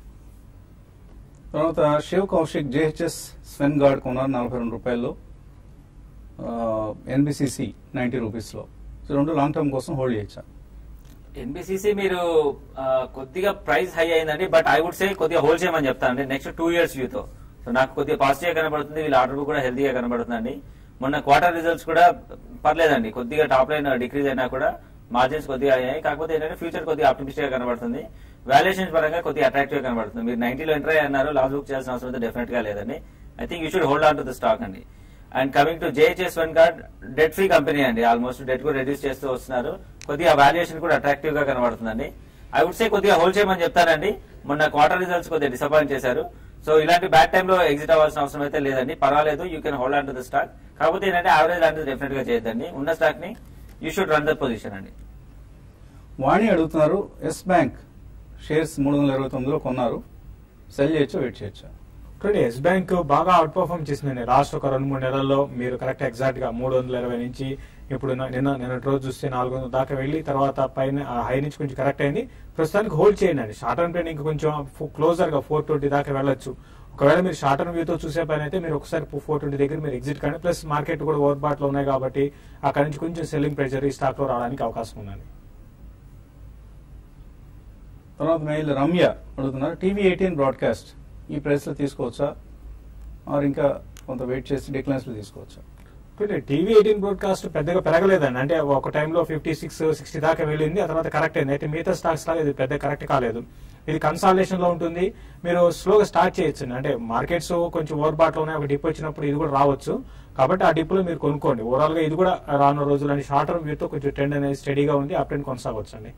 తర్వాత Shiv Kaushik JHS Svendgaard కొన్నారు నలభై రెండు రూపాయల్లో ఎన్బిసిసి నైంటీ రూపీస్లో సో రెండు లాంగ్ టర్మ్ కోసం హోల్డ్ చేయొచ్చా ఎన్బిసిసి మీరు ఆ, కొద్దిగా ప్రైస్ హై అయిందండి బట్ ఐ వుడ్ సే కొద్దిగా హోల్డ్ చేయమని చెప్తానండి నెక్స్ట్ టూ ఇయర్స్ వ్యూతో సో నాకు కొద్దిగా పాజిటివ్ కనబడుతుంది వీళ్ళ ఆర్డర్ బుక్ కూడా హెల్తీగా కనబడుతుందండి మొన్న క్వార్టర్ రిజల్ట్స్ కూడా పర్లేదండి కొద్దిగా టాప్ లైన్ డిక్రీజ్ అయినా కూడా మార్జిన్స్ కొద్దిగా అయ్యాయి కాకపోతే ఏంటంటే ఫ్యూచర్ కొద్దిగా ఆప్టిమిస్టిక్ గా కనబడుతుంది వాల్యుయేషన్ పరంగా కొద్దిగా అట్రాక్టివ్ గా కనబడుతుంది మీరు నైన్టీలో ఎంటర్ అయ్యారు లాస్ బుక్ చేయాల్సిన అవసరం అయితే డెఫినెట్ గా లేదండి I think you should hold on to the stock అండి and coming to JHS one card debt free company అండి ఆల్మోస్ట్ డెట్ కూడా రెడ్యూస్ చేస్తూ వస్తున్నారు కొద్దిగా వాల్యుయేషన్ కూడా అట్రాక్టివ్ గా కనబడుతుందండి ఐ వుడ్ సే కొద్దిగా హోల్డ్ చేయమని చెప్తానండి మొన్న క్వార్టర్ రిజల్ట్స్ కొద్దిగా డిసప్పాయింట్ చేశారు సో ఇలాంటి బ్యాడ్ టైంలో ఎగ్జిట్ అవ్వాల్సిన అవసరం అయితే లేదండి పర్వాలేదు you can hold on to the stock కాకపోతే ఏంటంటే యావరేజ్ లాంటిది డెఫినెట్ గా చేయొద్దండి ఉన్న స్టాక్ ని you should run the position అండి వాణి అడుగుతున్నారు ఎస్ బ్యాంక్ షేర్స్ మూడు వందల ఇరవై తొమ్మిదిలో కొన్నారు సెల్ చేయొచ్చు వెయిట్ చేయొచ్చు చూడండి ఎస్ బ్యాంక్ బాగా అవుట్ పర్ఫార్మ్ చేసిందండి లాస్ట్ ఒక రెండు మూడు నెలల్లో మీరు కరెక్ట్ ఎగ్జాక్ట్ గా మూడు వందల ఇరవై నుంచి ఇప్పుడు నా- నిన్న నిన్నటి రోజు చూస్తే నాలుగు వందల దాకా వెళ్ళి తర్వాత పైన హై నుంచి కొంచెం కరెక్ట్ అయింది ప్రస్తుతానికి హోల్డ్ చేయండి అండి షార్ట్ టర్మ్ ట్రెండ్ ఇంకా కొంచెం క్లోజర్ గా ఫోర్ ట్వంటీ దాకా వెళ్ళొచ్చు ఒకవేళ మీరు షార్ట్ టర్మ్ వ్యూతో చూసే పని అయితే మీరు ఒకసారి ఫోర్ ట్వంటీ దగ్గర మీరు ఎగ్జిట్ కానీ ప్లస్ మార్కెట్ కూడా ఓవర్ బాట్ లో ఉన్నాయి కాబట్టి అక్కడ నుంచి కొంచెం సెల్లింగ్ ప్రెషర్ ఈ స్టాక్ లో రావడానికి అవకాశం ఉందండి తర్వాత మెయిల్ రమ్య అడుగుతున్నారు టీవీ ఎయిటీన్ బ్రాడ్కాస్ట్ ఈ ప్రైస్ లో తీసుకోవచ్చా ఆర్ ఇంకా కొంత వెయిట్ చేసి డిక్లైన్స్ లో తీసుకోవచ్చా టీవీ ఎయిటీన్ బ్రాడ్కాస్ట్ పెద్దగా పెరగలేదండి అంటే ఒక టైంలో ఫిఫ్టీ సిక్స్ సిక్స్టీ దాకా వెళ్ళింది ఆ తర్వాత కరెక్ట్ అయింది అయితే మిగతా స్టాక్స్ లాగా ఇది పెద్ద కరెక్ట్ కాలేదు ఇది కన్సాలేషన్ లో ఉంటుంది మీరు స్లోగా స్టార్ట్ చేయొచ్చు అంటే మార్కెట్స్ కొంచెం ఓవర్ బాట్ లో ఉన్నాయి ఒక డిప్ వచ్చినప్పుడు ఇది కూడా రావచ్చు కాబట్టి ఆ డిప్ లో మీరు కొనుక్కోండి ఓవరాల్ గా ఇది కూడా రానున్న రోజులు అని షార్ట్ టర్మ్ వ్యూతో కొంచెం ట్రెండ్ అనేది స్టడీగా ఉంది ఆ ట్రెండ్ కొనసాగొచ్చు అండి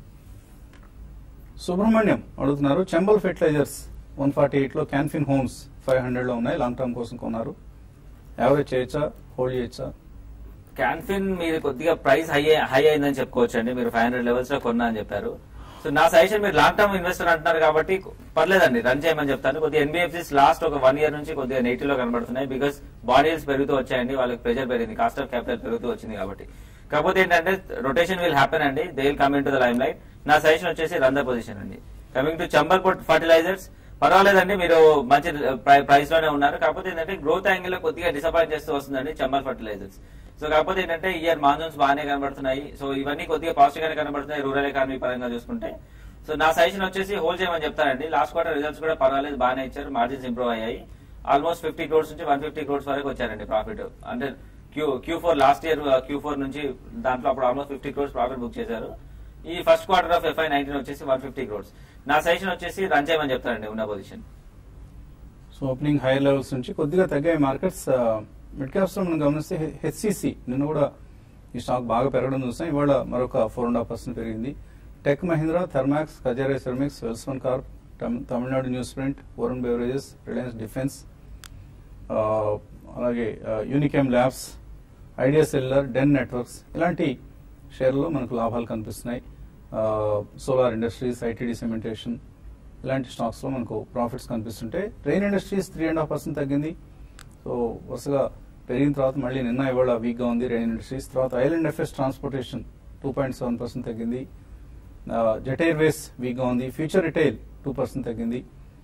సుబ్రహ్మణ్యం అడుగుతున్నారు Chambal fertilisers one forty eight లో క్యాన్ఫిన్ హోమ్స్ ఫైవ్ హండ్రెడ్ లో ఉన్నాయి లాంగ్ టర్మ్ కోసం కొన్నారు యావరేజ్ చేయొచ్చా హోల్డ్ చేయొచ్చా క్యాన్ఫిన్ మీరు కొద్దిగా ప్రైస్ హై హై అయిందని చెప్పుకోవచ్చు అండి మీరు ఫైవ్ హండ్రెడ్ లెవెల్స్ లో కొన్నా అని చెప్పారు సో నా సజెషన్ మీరు లాంగ్ టర్మ్ ఇన్వెస్టర్ అంటున్నారు కాబట్టి పర్లేదండి రన్ చేయమని చెప్తాను కొద్దిగా ఎన్బిఎఫ్సిస్ లాస్ట్ ఒక వన్ ఇయర్ నుంచి కొద్దిగా నెగిటివ్ లో కనబడుతున్నాయి బికాస్ బాడీస్ పెరుగుతూ వచ్చాయండి వాళ్ళకి ప్రెజర్ పెరిగింది కాస్ట్ ఆఫ్ క్యాపిటల్ పెరుగుతూ వచ్చింది కాబట్టి కాకపోతే ఏంటంటే రొటేషన్ విల్ హ్యాపెన్ అండి they will come into the limelight నా సజెషన్ వచ్చేసి రన్ ద పొజిషన్ అండి కమింగ్ టు చంబల్ ఫర్టిలైజర్స్ పర్వాలేదండి మీరు మంచి ప్రైస్ లోనే ఉన్నారు కాకపోతే ఏంటంటే గ్రోత్ యాంగిల్ లో కొద్దిగా డిసప్పాయింట్ చేస్తూ వస్తుందండి చంబల్ ఫర్టిలైజర్స్ సో కాకపోతే ఏంటంటే ఇయర్ మాన్సూన్స్ బాగానే కనబడుతున్నాయి సో ఇవన్నీ కొద్దిగా పాజిటివ్ గానే కనబడుతున్నాయి రూరల్ ఎకానమీ పరంగా చూసుకుంటే సో నా సజెషన్ వచ్చేసి హోల్డ్ చేయమని చెప్తానండి లాస్ట్ క్వార్టర్ రిజల్ట్స్ కూడా పర్వాలేదు బాగానే ఇచ్చారు మార్జిన్స్ ఇంప్రూవ్ అయ్యాయి ఆల్మోస్ట్ ఫిఫ్టీ క్రోర్స్ నుంచి వన్ ఫిఫ్టీ క్రోర్స్ వరకు వచ్చారండి ప్రాఫిట్ అంటే Q Q four last year Q four నుంచి దాంట్లో అప్పుడు almost fifty crores profit book చేశారు ఈ first quarter of FY nineteen వచ్చేసి వన్ ఫిఫ్టీ క్రోర్స్ నా సజెషన్ వచ్చేసి రన్ చేయమని చెప్తానండి ఉన్న position so opening high levels నుంచి కొద్దిగా తగ్గాయి మార్కెట్స్ మిడ్ క్యాప్స్ లో మనం గమనిస్తే హెచ్సిసి నిన్న కూడా ఈ స్టాక్ బాగా పెరగడం చూసాం ఇవాళ మరొక ఫోర్ అండ్ హాఫ్ పర్సెంట్ పెరిగింది Tech Mahindra Thermax Kajaria ceramics Welspun Corp తమ్- Tamil Nadu news print Varun beverages Reliance defence ఆ, అలాగే Unichem labs Idea Cellular Den networks ఇలాంటి షేర్లలో మనకు లాభాలు కనిపిస్తున్నాయి సోలార్ ఇండస్ట్రీస్ ఐటీడీ సిమెంటేషన్ ఇలాంటి స్టాక్స్ లో మనకు ప్రాఫిట్స్ కనిపిస్తుంటే Rain industries three and half percent తగ్గింది సో వరుసగా పెరిగిన తర్వాత మళ్ళీ నిన్న ఇవాళ వీక్ గా ఉంది రైన్ ఇండస్ట్రీస్ తర్వాత IL and FS transportation two point seven percent తగ్గింది జెట్ ఎయిర్వేస్ వీక్ గా ఉంది ఫ్యూచర్ రిటైల్ టూ పర్సెంట్ తగ్గింది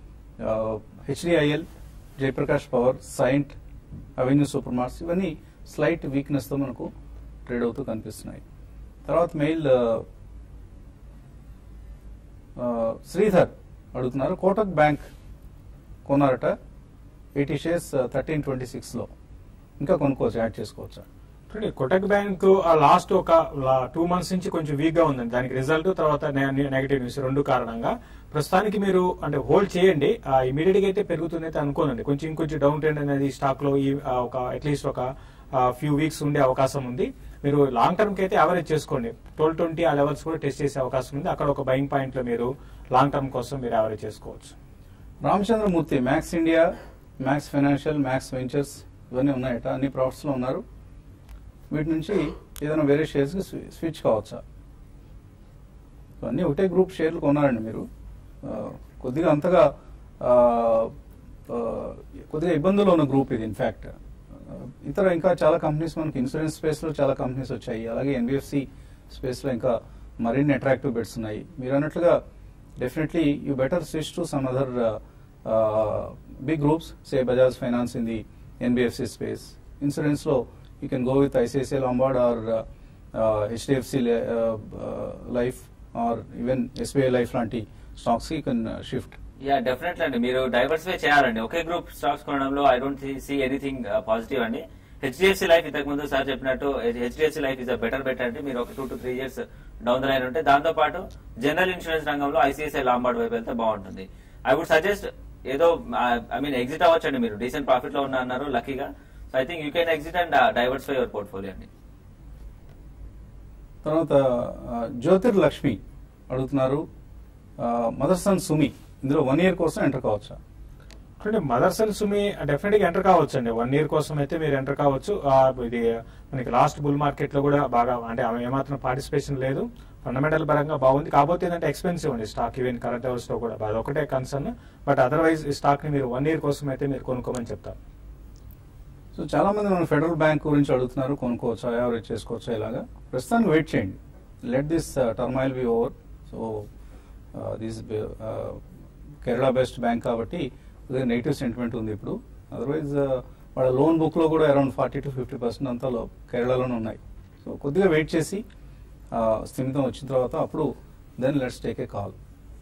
HDIL Jaiprakash power Cyient Avenue Supermarts ఇవన్నీ స్లైట్ వీక్నెస్ తో మనకు ట్రేడ్ అవుతూ కనిపిస్తున్నాయి తర్వాత మెయిల్ శ్రీధర్ అడుగుతున్నారు కోటక్ బ్యాంక్ కొన్నారట eighty shares thirteen twenty six లో ఇంకా కొనుక్కోవచ్చు యాడ్ చేసుకోవచ్చా చూడండి కోటక్ బ్యాంక్ ఆ లాస్ట్ ఒక టూ మంత్స్ నుంచి కొంచెం వీక్ గా ఉందండి దానికి రిజల్ట్ తర్వాత నెగటివ్ న్యూస్ రెండు కారణంగా ప్రస్తుతానికి మీరు అంటే హోల్డ్ చేయండి ఇమీడియట్ గా అయితే పెరుగుతుంది అయితే అనుకోనండి కొంచెం ఇంకొంచెం డౌన్ ట్రెండ్ అనేది స్టాక్ లో ఈ ఆ, ఒక అట్లీస్ట్ ఒక ఫ్యూ వీక్స్ ఉండే అవకాశం ఉంది మీరు లాంగ్ టర్మ్ కి అయితే యావరేజ్ చేసుకోండి ట్వెల్వ్ ట్వంటీ ఆ లెవెల్స్ కూడా టెస్ట్ చేసే అవకాశం ఉంది అక్కడ ఒక బయింగ్ పాయింట్ లో మీరు లాంగ్ టర్మ్ కోసం మీరు యావరేజ్ చేసుకోవచ్చు Ramachandramurthy Max India Max financial Max ventures ఇవన్నీ ఉన్నాయట అన్ని ప్రాఫిట్స్ లో ఉన్నారు వీటి నుంచి ఏదైనా వేరే షేర్స్ కి స్వి- స్విచ్ కావచ్చా సో అన్ని ఒకటే గ్రూప్ షేర్లు కొన్నారండి మీరు ఆ, కొద్దిగా అంతగా ఆ, ఆ, కొద్దిగా ఇబ్బందుల్లో ఉన్న గ్రూప్ ఇది ఇన్ఫాక్ట్ ఇతర ఇంకా చాలా కంపెనీస్ మనకి ఇన్సూరెన్స్ స్పేస్ లో చాలా కంపెనీస్ వచ్చాయి అలాగే ఎన్బిఎఫ్సి స్పేస్ లో ఇంకా మరిన్ని అట్రాక్టివ్ బెట్స్ ఉన్నాయి మీరు అన్నట్లుగా definitely you better switch to some other big groups say Bajaj finance in the NBFC space insurance లో you can go with ICICI Lombard or HDFC life or even SBI life లాంటి stocks you can shift yeah definitely అండి మీరు diversify చేయాలండి ఒకే group stocks కొనడంలో I don't see anything positive అండి HDFC life ఇంతకు ముందు సార్ చెప్పినట్టు HDFC life is a better bet అంటే మీరు ఒక two to three years down the line ఉంటే దాంతో పాటు జనరల్ ఇన్సూరెన్స్ రంగంలో ఐసీఐసీఐ లాంబార్డ్ వైపు వెళ్తే బాగుంటుంది ఐ వుడ్ సజెస్ట్ ఏదో ఐ మీన్ ఎగ్జిట్ అవ్వచ్చండి మీరు డీసెంట్ ప్రాఫిట్ లో ఉన్న అన్నారు లక్కీగా so I think you can exit and diversify your portfolio అండి తర్వాత ఆ, జ్యోతిర్ లక్ష్మి అడుగుతున్నారు మదర్సన్ సుమి ఇందులో వన్ ఇయర్ కోసం ఎంటర్ కావచ్చా అంటే మదర్స్ అండ్ సుమి డెఫినెట్ గా ఎంటర్ కావచ్చు అండి వన్ ఇయర్ కోసం అయితే మీరు ఎంటర్ కావచ్చు ఆ, ఇది మనకి లాస్ట్ బుల్ మార్కెట్ లో కూడా బాగా అంటే ఆమె ఏమాత్రం పార్టిసిపేషన్ లేదు ఫండమెంటల్ పరంగా బాగుంది కాకపోతే ఏంటంటే ఎక్స్పెన్సివ్ అండి స్టాక్ ఈవెన్ కరెంట్ అవర్స్ లో కూడా అది ఒకటే కన్సర్న్ బట్ అదర్వైజ్ ఈ స్టాక్ ని మీరు వన్ ఇయర్ కోసం అయితే మీరు కొనుక్కోమని చెప్తారు సో చాలా మంది మన ఫెడరల్ బ్యాంక్ గురించి అడుగుతున్నారు కొనుక్కోవచ్చా యావరేజ్ చేసుకోవచ్చా ఇలాగా ప్రస్తుతానికి వెయిట్ చేయండి let this turmoil be over so this Kerala based bank కాబట్టి నెగిటివ్ సెంటిమెంట్ ఉంది ఇప్పుడు అదర్వైజ్ వాళ్ళ లోన్ బుక్ లో కూడా around forty to fifty percent అంతా లో- కేరళలోనే ఉన్నాయి సో కొద్దిగా వెయిట్ చేసి ఆ, స్థిమితం వచ్చిన తర్వాత అప్పుడు then let's take a call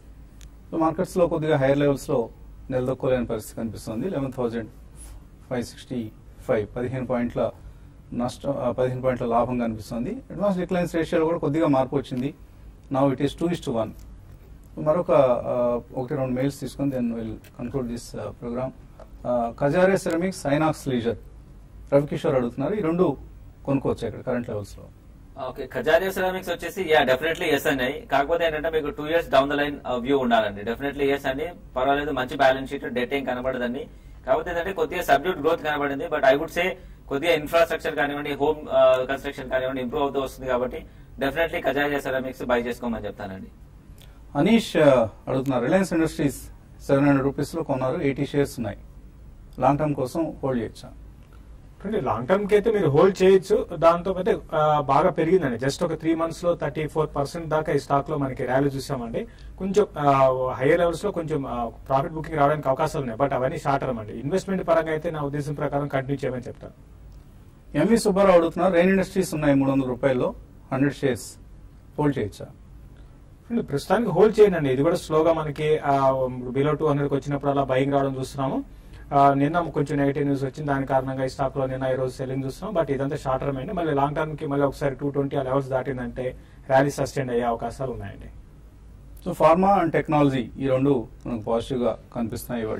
so markets లో కొద్దిగా హైయర్ లెవెల్స్ లో నిలదొక్కోలేని పరిస్థితి కనిపిస్తుంది eleven thousand five sixty five పదిహేను పాయింట్ల నష్టం ఆ, పదిహేను పాయింట్ల లాభం కనిపిస్తుంది అడ్వాన్స్ డిక్లైన్స్ రేషియోలో కూడా కొద్దిగా మార్పు వచ్చింది నా it is two is to one మరొక ఆ, ఒకటి రెండు మెయిల్స్ తీసుకొని then will conclude this programme Kajaria ceramics Inox leisure Ravikishore అడుగుతున్నారు ఈ రెండు కొనుక్కోవచ్చు ఇక్కడ కరెంట్ లెవెల్స్ లో ఓకే ఖజారియా సెరామిక్స్ వచ్చేసి యా డెఫినెట్లీ ఎస్ అండి కాకపోతే ఏంటంటే మీకు two years down the line view ఉండాలండి డెఫినెట్లీ ఎస్ అండి పర్వాలేదు మంచి బ్యాలెన్స్ షీట్ డెట్ ఏం కనబడదండి కాకపోతే ఏంటంటే కొద్దిగా సబ్డ్యూట్ గ్రోత్ కనబడింది బట్ ఐ వుడ్ సే కొద్దిగా ఇన్ఫ్రాస్ట్రక్చర్ కానివ్వండి హోమ్ కన్స్ట్రక్షన్ కానివ్వండి ఇంప్రూవ్ అవుతూ వస్తుంది కాబట్టి డెఫినెట్లీ ఖజారియా సెరామిక్స్ బై చేసుకోమని చెప్తానండి అనీష్ ఆ, అడుగుతున్నారు Reliance industries seven hundred rupees లో కొన్నారు ఎయిటీ షేర్స్ ఉన్నాయి లాంగ్ టర్మ్ కోసం హోల్డ్ చేయొచ్చా అంటే లాంగ్ టర్మ్ కి అయితే మీరు హోల్డ్ చేయొచ్చు దాంతో అయితే ఆ, బాగా పెరిగిందండి జస్ట్ ఒక త్రీ మంత్స్ లో థర్టీ ఫోర్ పర్సెంట్ దాకా ఈ స్టాక్ లో మనకి ర్యాలీ చూసామండి కొంచెం హైయర్ లెవెల్స్ లో కొంచెం ప్రాఫిట్ బుకింగ్ రావడానికి అవకాశాలు ఉన్నాయి బట్ అవన్నీ షార్ట్ టర్మ్ అండి ఇన్వెస్ట్మెంట్ పరంగా అయితే నా ఉద్దేశం ప్రకారం కంటిన్యూ చేయమని చెప్తాను ఎంవి సుబ్బారావు అడుగుతున్నారు రెయిన్ ఇండస్ట్రీస్ ఉన్నాయి మూడు వందల రూపాయల్లో హండ్రెడ్ షేర్స్ హోల్డ్ చేయొచ్చా అంటే ప్రస్తుతానికి హోల్డ్ చేయండి అండి ఇది కూడా స్లోగా మనకి బిలో టూ హండ్రెడ్ వచ్చినప్పుడు అలా బయింగ్ రావడం చూస్తున్నాము ఆ, నిన్న కొంచెం నెగిటివ్ న్యూస్ వచ్చింది దాని కారణంగా ఈ స్టాక్ లో నిన్న ఈ రోజు సెల్లింగ్ చూస్తున్నాం బట్ ఇదంతా షార్ట్ టర్మ్ అండి మళ్ళీ లాంగ్ టర్మ్ కి మళ్ళీ ఒకసారి టూ ట్వంటీ ఆ లెవెల్స్ దాటిందంటే ర్యాలీ సస్టైన్ అయ్యే అవకాశాలు ఉన్నాయండి సో ఫార్మా అండ్ టెక్నాలజీ ఈ రెండు మనకు పాజిటివ్ గా కనిపిస్తున్నాయి ఇవాళ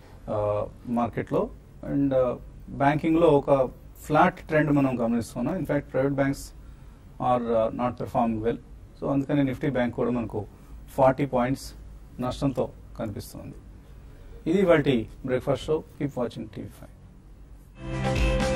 మార్కెట్ లో అండ్ బ్యాంకింగ్ లో ఒక ఫ్లాట్ ట్రెండ్ మనం గమనిస్తున్నాం in fact private banks are not performing well so అందుకని నిఫ్టీ బ్యాంక్ కూడా మనకు ఫార్టీ పాయింట్స్ నష్టంతో కనిపిస్తుంది ఇది ఇవాళ breakfast show keep watching TV five